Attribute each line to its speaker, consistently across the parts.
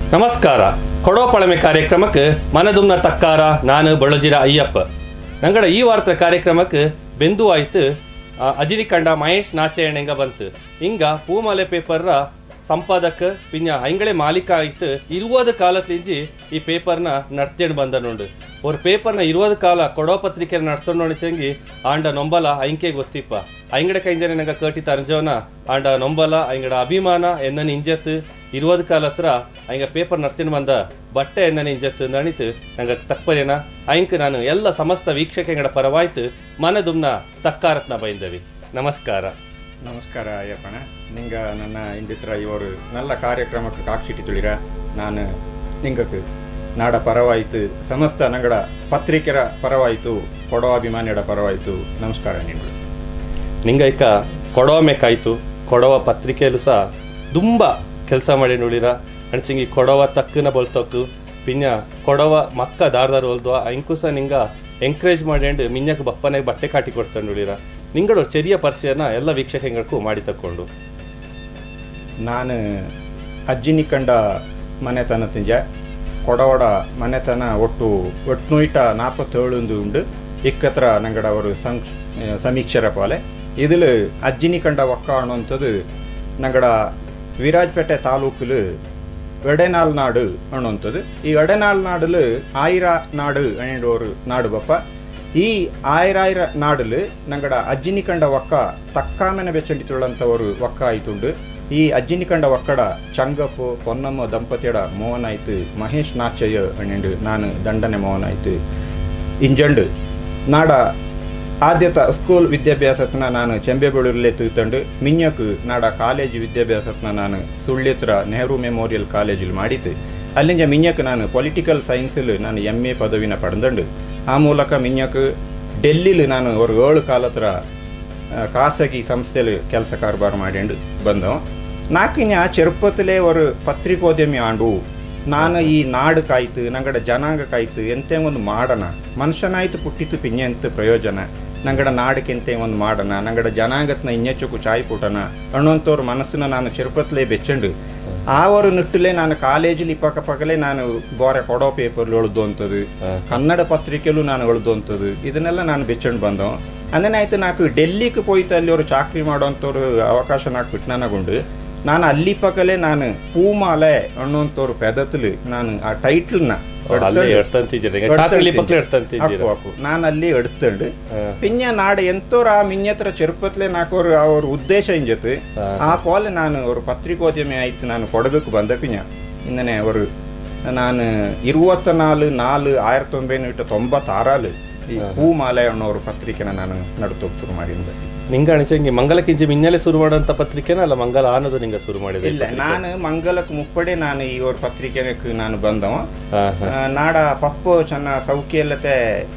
Speaker 1: ನಮಸ್ಕಾರ ಕೊಡೋ ಪಳಮೆ ಕಾರ್ಯಕ್ರಮಕ್ಕೆ ಮನದುಮ್ನ ತಕ್ಕಾರ ನಾನು ಬಳಜಿರ ಅಯ್ಯಪ್ಪ ನಂಗಡ ಈ ವಾರದ ಕಾರ್ಯಕ್ರಮಕ್ಕೆ ಬೆಂದು ಆಯ್ತು ಆ, ಅಜಿರಿ ಕಂಡ ಮಹೇಶ್ ನಾಚೆಯಣೆಂಗ ಬಂತು ಹಿಂಗ ಪೂಮಲೆ ಪೇಪರ್ರ ಸಂಪಾದಕ ಪಿನ್ಯ ಐಂಗಳೆ ಮಾಲೀಕ ಆಯ್ತು ಇರುವದ ಕಾಲತ್ಲಿಂಜಿ ಈ ಪೇಪರ್ನ ನಡ್ತೇಣ್ ಬಂದ ನೋಡು ஒரு பேப்பர்ನ இருபது ಕಾಲ ಕೊಡೋ ಪತ್ರಿಕೆ ನಡ್ಕೊಂಡು ಚೆಂಗಿ ಆಂಡ ನೊಂಬಲ ಐಂಕೆ ಗೊತ್ತಿಪ್ಪ ಐಂಗಡ ಕೈಂಜನೆ ನಂಗ ಕೇಟಿ ತರಂಜವನ ಆಂಡ ನೊಂಬಲ ಐಂಗಡ ಅಭಿಮಾನ ಎನ್ನನ್ ಇಂಜತ್ ഇരുപത് കാലത്ര അയങ്ക പേപ്പർ നടത്തിന് ಬಂದ ಬಟ್ಟೆ ಎನ್ನನ ಇಂಜತ್ತು ನಣಿತು ನಂಗೆ ತಪ್ಪರೇನ ಅಯಂಕ್ ನಾನು ಎಲ್ಲ ಸಮಸ್ತ ವೀಕ್ಷಕಗಳ ಪರವಾಯ್ತು ಮನದುಮ್ನ ತಕ್ಕಾರತ್ನ ಬೈಂದವಿ ನಮಸ್ಕಾರ
Speaker 2: ನಮಸ್ಕಾರ ಅಯ್ಯಪ್ಪಣ ನಿಂಗ ನನ್ನ ಇಂದಿತ್ರ ಇವರು ನಲ್ಲ ಕಾರ್ಯಕ್ರಮಕ್ಕೆ ಕಾಕ್ಷಿಟಿ ತುಳಿರ ನಾನು ನಿಂಗಕ್ಕೆ ನಾಡ ಪರವಾಯಿತು ಸಮಸ್ತ ನಂಗಡ ಪತ್ರಿಕೆರ ಪರವಾಯಿತು ಕೊಡೋ ಅಭಿಮಾನಿಯಡ ಪರವಾಯಿತು ನಮಸ್ಕಾರ ನಿಂಗಳು
Speaker 1: ನಿಂಗೈಕ ಕೊಡವ ಮೇಕಾಯ್ತು ಕೊಡವ ಪತ್ರಿಕೆಯಲ್ಲೂ ಸಹ ತುಂಬ ಕೆಲಸ ಮಾಡಿ ನುಳಿರ ಅಣಚಿಂಗಿ ಕೊಡವ ತಕ್ಕನ ಬೊಲ್ತಕ್ಕು ಪಿನ್ಯ ಕೊಡವ ಮಕ್ಕ ದಾರ್ದಾರ್ ಹೊಲ್ದು ಅಯಂಕು ಸಹ ನಿಂಗ ಎಂಕರೇಜ್ ಮಾಡಿ ಮಿಂಜಕ್ಕೆ ಬಪ್ಪನೆ ಬಟ್ಟೆ ಕಾಟಿ ಕೊಡ್ತಾನೆ ನುಳಿರ ನಿಂಗಳು ಚೆರಿಯ ಪರಿಚಯನ ಎಲ್ಲ ವೀಕ್ಷಕಗಳಿಗೂ ಮಾಡಿ ತಕ್ಕೊಂಡು
Speaker 2: ನಾನು ಅಜ್ಜಿನಿ ಕಂಡ ಮನೆತನ ತಿಂಜ ಕೊಡವಡ ಮನೆತನ ಒಟ್ಟು ಒಟ್ನುಯಿಟ ನಾಪತ್ತೇಳು ಉಂಡು ಇಕ್ಕತ್ರ ನಂಗಡ ಅವರು ಸಂಕ್ ಸಮೀಕ್ಷರ ಪಾಲೆ ಇದಿಲು ಅಜ್ಜಿನಿ ಕಂಡ ಒಕ್ಕ ಅನ್ನುವಂಥದ್ದು ನಂಗಡ ವಿರಾಜ್ಪೇಟೆ ತಾಲೂಕುಲು ಎಡೆನಾಳ್ ನಾಡು ಅನ್ನುವಂಥದ್ದು ಈ ಎಡೆನಾಳ್ ನಾಡುಲು ಆಯಿರ ನಾಡು ಅನ್ನೋ ஒரு நாடு பப்பா ಈ ಆಯ್ರಾಯ್ರ ನಾಡಲು ನಂಗಡ ಅಜ್ಜಿನಿ ಕಂಡ ಒಕ್ಕ ತಕ್ಕಾಮೆನ ಬೆಚ್ಚಂಡಿತುಳ್ಳಂತ ஒரு ಒಕ್ಕ ಆಯ್ತುಂಡು ಈ ಅಜ್ಜಿನಿ ಕಂಡ ಒಕ್ಕಡ ಚಂಗಪ್ಪು ಪೊನ್ನಮ್ಮ ದಂಪತಿಯಡ ಮೋಹನ್ ಆಯ್ತು ಮಹೇಶ್ ನಾಚಯ್ಯ ಅಣ್ಣಂಡು ನಾನು ದಂಡನೆ ಮೋಹನ್ ಆಯ್ತು ಇಂಜಂಡು ನಾಡ ಆದ್ಯತ ಸ್ಕೂಲ್ ವಿದ್ಯಾಭ್ಯಾಸತ್ನ ನಾನು ಚೆಂಬೆಬೆಳೂರಲ್ಲೇ ತೂತಂಡು ಮಿಂಜಕ್ ನಾಡ ಕಾಲೇಜ್ ವಿದ್ಯಾಭ್ಯಾಸತ್ನ ನಾನು ಸುಳ್ಳಿತ್ರ ನೆಹರು ಮೆಮೋರಿಯಲ್ ಕಾಲೇಜಿಲ್ ಮಾಡಿದ್ದು ಅಲ್ಲಿಂದ ಮಿಂಜಕ್ ನಾನು ಪೊಲಿಟಿಕಲ್ ಸೈನ್ಸಲ್ಲಿ ನಾನು ಎಮ್ ಎ ಪದವಿನ ಪಡೆದಂಡು ಆ ಮೂಲಕ ಮಿಂಜಕ್ ಡೆಲ್ಲಿಲಿ ನಾನು ஒரு ಏಳು ಕಾಲತ್ರ ಆ, ಖಾಸಗಿ ಸಂಸ್ಥೆಯಲ್ಲಿ ಕೆಲಸ ಕಾರ್ಬಾರ್ ಮಾಡಿಂಡು ಬಂದವ ನಾಕಿನ ಚೆರುಪತ್ತಲೇ ஒரு ಪತ್ರಿಕೋದ್ಯಮಿ ಆಂಡು ನಾನು ಈ ನಾಡು ಕಾಯ್ತು ನಂಗಡ ಜನಾಂಗ ಕಾಯ್ತು ಎಂತೆ ಒಂದು ಮಾಡಣ ಮನುಷ್ಯನಾಯ್ತು ಪುಟ್ಟಿತ್ತು ಪಿನ್ಯ ಎಂತ ಪ್ರಯೋಜನ ನಂಗಡ ನಾಡಕ್ಕೆ ಎಂತೆ ಒಂದು ಮಾಡಣ ನಂಗಡ ಜನಾಂಗತ್ನ ಇನ್ನೆಚ್ಚಕು ಚಾಯ್ ಪುಟನ ಅನ್ನುವಂಥವ್ರ ಮನಸ್ಸನ್ನ ನಾನು ಚೆರುಪತ್ಲೇ ಬೆಚ್ಚಂಡು ಆ ಒಂದು ನಿಟ್ಟಲೆ ನಾನು ಕಾಲೇಜಲ್ಲಿ ಪಕ್ಕ ಪಕ್ಕಲೇ ನಾನು ಬೋರೆ ಕೊಡೋ ಪೇಪರ್ ಎಳ್ದು ಅಂತದ್ದು ಕನ್ನಡ ಪತ್ರಿಕೆಯಲ್ಲೂ ನಾನು ಎಳ್ದು ಅಂತದ್ದು ಇದನ್ನೆಲ್ಲ ನಾನು ಬೆಚ್ಚಂಡು ಬಂದವ ಅಂದನಾಯ್ತು ನಾಕು ಡೆಲ್ಲಿಗೆ ಹೋಯ್ತು ಅಲ್ಲಿ ಅವರು ಚಾಕ್ರಿ ಮಾಡೋಂಥವ್ರು ಅವಕಾಶ ನಾಕು ಬಿಟ್ಟು ನನಗೊಂಡು ನಾನು ಅಲ್ಲಿ ಪಕ್ಕಲೇ ನಾನು ಪೂಮಾಲೆ ಅನ್ನುವಂಥವ್ರು ಪೆದತ್ಲು ನಾನು ಆ ಟೈಟ್ಲ್ನ
Speaker 1: ಅಲ್ಲೇ ಎಡ್ತಂತಿದ್ದೀರಿ ಚಾಕ್ರಿ ಪಕ್ಕಲೆ ಎಡ್ತಂತಿದ್ದೀರ
Speaker 2: ನಾನು ಅಲ್ಲಿ ಎಡ್ತಂಡು ಪಿನ್ಯ ನಾಡ ಎಂತೋರ ಆ ಮಿನ್ಯತ್ರ ಚೆರುಪತ್ಲೆ ನಾಕೋರು ಅವ್ರ ಉದ್ದೇಶ ಇಂಜತ್ ಆ ಪೋಲೆ ನಾನು ஒரு ಪತ್ರಿಕೋದ್ಯಮಿ ಆಯ್ತು ನಾನು ಕೊಡಬೇಕು ಬಂದ ಪಿನ್ಯ ಇನ್ನನೆ ಅವರು ನಾನು ಇರುವತ್ತ ನಾಲು ನಾಲು ಆயிரத்தி ಒಂಬೈನೂರ ತೊಂಬತ್ತಾರಾಲು ಈ ಹೂಮಾಲೆ ಅನ್ನೋ ஒரு ಪತ್ರಿಕೆನ ನಾನು ನಡ್ತೋಗ್ ಶುರು ಮಾಡಿದ್ದೆ
Speaker 1: ನಿಂಗ ಅಣಚಂಗಿ ಮಂಗಲಕ್ಕಿಂಚಿ ಮಿನ್ನಲೆ ಶುರು ಮಾಡೋಂಥ ಪತ್ರಿಕೆನ ಅಲ್ಲ ಮಂಗಲ ಆನದು ನಿಂಗ ಶುರು ಮಾಡಿದೆ
Speaker 2: ಇಲ್ಲ ನಾನು ಮಂಗಲಕ್ಕೆ ಮುಪ್ಪಡೆ ನಾನು ಈ ஒரு ಪತ್ರಿಕೆಗೆ ನಾನು ಬಂದವ
Speaker 1: ಹಾ, ಹಾ.
Speaker 2: ಆ, ನಾಡ ಪಪ್ಪು ಚೆನ್ನ ಸೌಖ್ಯಲ್ಲತೆ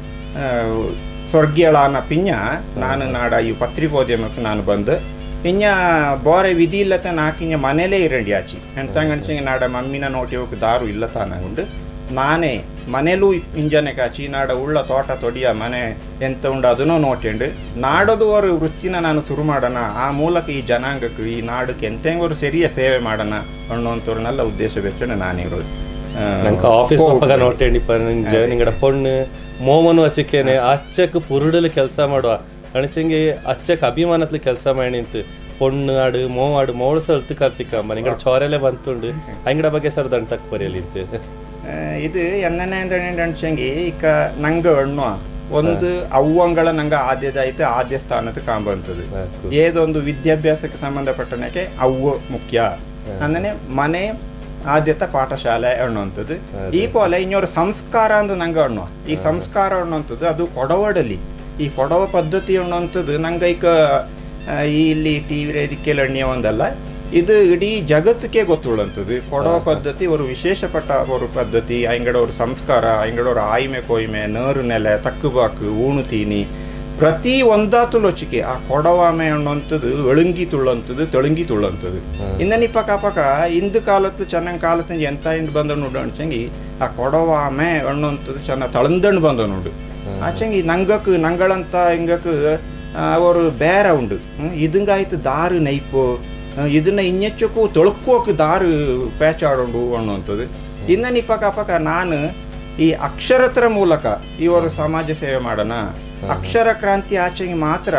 Speaker 2: ಸ್ವರ್ಗೀಯಳಾನ ಪಿಂಜ ನಾನು ನಾಡ ಈ ಪತ್ರಿಕೋದ್ಯಮಕ್ಕೆ ನಾನು ಬಂದು ಪಿಂಜ ಬೋರೆ ವಿಧಿ ಇಲ್ಲತೆ ನಾಕಿಂಜ ಮನೇಲೇ ಇರಂಡಿ ಆಚಿ ಎಂತಂಗನ್ಸಿಂಗ ನಾಡ ಮಮ್ಮಿನ ನೋಟಿ ಹೋಗಿ ದಾರು ಇಲ್ಲ ತಾನ ಉಂಡು ನಾನೇ ಮನೇಲೂ ಇಂಜನೆ ಕಾಚಿ ನಾಡ ಉಳ್ಳ ತೋಟ ತೊಡಿಯ ಮನೆ ಎಂತ ಉಂಡು ಅದನ್ನೂ ನೋಟೆಂಡು ನಾಡದು ஒரு ವೃತ್ತಿನ ನಾನು ಶುರು ಮಾಡೋಣ ಆ ಮೂಲಕ ಈ ಜನಾಂಗಕ್ಕೆ ಈ ನಾಡಕ್ಕೆ ಎಂತೆಂಗೋರು ಸರಿಯ ಸೇವೆ ಮಾಡೋಣ ಅನ್ನುವಂಥವ್ರನ್ನೆಲ್ಲ ಉದ್ದೇಶ ಬೆಚ್ಚಂಡು ನಾನಿರೋದು ಆ,
Speaker 1: ನಂಗೆ ಆಫೀಸ್ ಪಪ್ಪಗ ನೋಟೇಂಡಿ ನಿಂಜ ನಿಂಗಡ ಪೊಣ್ಣು ಮೋಮನು ಅಚ್ಚಕ್ಕೇನೆ ಅಚ್ಚಕ್ ಪುರುಡಲು ಕೆಲಸ ಮಾಡುವ ಅಣಚಂಗಿ ಅಚ್ಚಕ್ ಅಭಿಮಾನತ್ಲು ಕೆಲಸ ಮಾಡಿ ನಿಂತು ಪೊಣ್ಣು ಆಡು ಮೋ ಆಡು ಮೋಳು ಸಲ್ತು ಕಾರ್ತಿಕಮ್ಮ ನಿಂಗಡ ಚೋರೆಲೆ ಬಂತುಂಡು ಅಂಗಡ ಬಗ್ಗೆ ಸರ್ ದಂಟಕ್ ಬರೆಯಲಿಂತು
Speaker 2: ಆ, ಇದು ಎನ್ನನೆ ಅನ್ಸಂಗಿ ಈಗ ನಂಗೆ ಎಣ್ಣು ಒಂದು ಅವ್ವಂಗಳ ನಂಗೆ ಆದ್ಯದಾಯ್ತು ಆದ್ಯ ಸ್ಥಾನದ ಕಾಂಬಂತದ್ದು
Speaker 1: ನಾಲ್ಕು.
Speaker 2: ಏದೊಂದು ವಿದ್ಯಾಭ್ಯಾಸಕ್ಕೆ ಸಂಬಂಧಪಟ್ಟನಕ್ಕೆ ಅವ್ವ ಮುಖ್ಯ ಅಂದ್ರೆ ಮನೆ ಆದ್ಯತ ಪಾಠಶಾಲೆ ಅನ್ನುವಂಥದ್ದು ಈ ಪೋಲೆ ಇನ್ನೊರು ಸಂಸ್ಕಾರ ಅಂದು ನಂಗೆ ಅಣ್ಣು ಈ ಸಂಸ್ಕಾರ ಅನ್ನುವಂಥದ್ದು ಅದು ಕೊಡವಡಲಿ ಈ ಕೊಡವ ಪದ್ಧತಿ ಅನ್ನುವಂಥದ್ದು ನಂಗೆ ಈಗ ಆ, ಈ ಇಲ್ಲಿ ಟಿವಿ ವೇದಿಕೆಯಲ್ಲಿ ಅಣ್ಣಿಯ ಒಂದಲ್ಲ ಇದು ಇಡೀ ಜಗತ್ತಿಗೆ ಗೊತ್ತುಳ್ಳಂಥದ್ದು ಕೊಡವ ಪದ್ಧತಿ ಒಂದು ವಿಶೇಷಪಟ್ಟ ಒಂದು ಪದ್ಧತಿ ಐಂಗಡ ஒரு ಸಂಸ್ಕಾರ ಐಂಗಡ ஒரு ಆಯ್ಮೆ ಕೊಯ್ಮೆ ನೇರು ನೆಲೆ ತಕ್ಕುಬಾಕು ಊಣು ತೀನಿ ಪ್ರತಿ ಒಂದಾತು ಲೊಚಿಕೆ ಆ ಕೊಡವಾಮೆ ಅನ್ನುವಂಥದ್ದು ಎಳುಂಗಿ ತುಳ್ಳಂಥದ್ದು ತೆಳುಂಗಿ ತುಳ್ಳಂಥದ್ದು ಇನ್ನನಿ ಪಕ್ಕ ಪಕ್ಕ ಇಂದು ಕಾಲತ್ತು ಚೆನ್ನಾಗಿ ಕಾಲತ್ತು ಎಂತ ಇಂಡು ಬಂದ ನೋಡು ಅನ್ಸಂಗಿ ಆ ಕೊಡವಾಮೆ ಅನ್ನುವಂಥದ್ದು ಚೆನ್ನಾಗಿ ತಳಂದಣ್ಣು ಬಂದ ನೋಡು ಆಚಂಗಿ ನಂಗಕ್ ನಂಗಳಂತ ಹಿಂಗಕ್ ಅವರು ಬೇರೆ ಉಂಡು ಹ್ಮ್, ಇದಂಗಾಯ್ತು ದಾರು ನೈಪು ಆ, ಇದನ್ನ ಇನ್ನೆಚ್ಚಕ್ಕೂ ತೊಳ್ಕೋಕ್ ದಾರು ಪ್ಯಾಚ್ ಆಡೋಂಡು ಅನ್ನುವಂಥದ್ದು ಇನ್ನ ನಿಪಕ ಪಕ ನಾನು ಈ ಅಕ್ಷರತರ ಮೂಲಕ ಇವರು ಸಮಾಜ ಸೇವೆ ಮಾಡೋಣ ಅಕ್ಷರ ಕ್ರಾಂತಿ ಆಚೆಗೆ ಮಾತ್ರ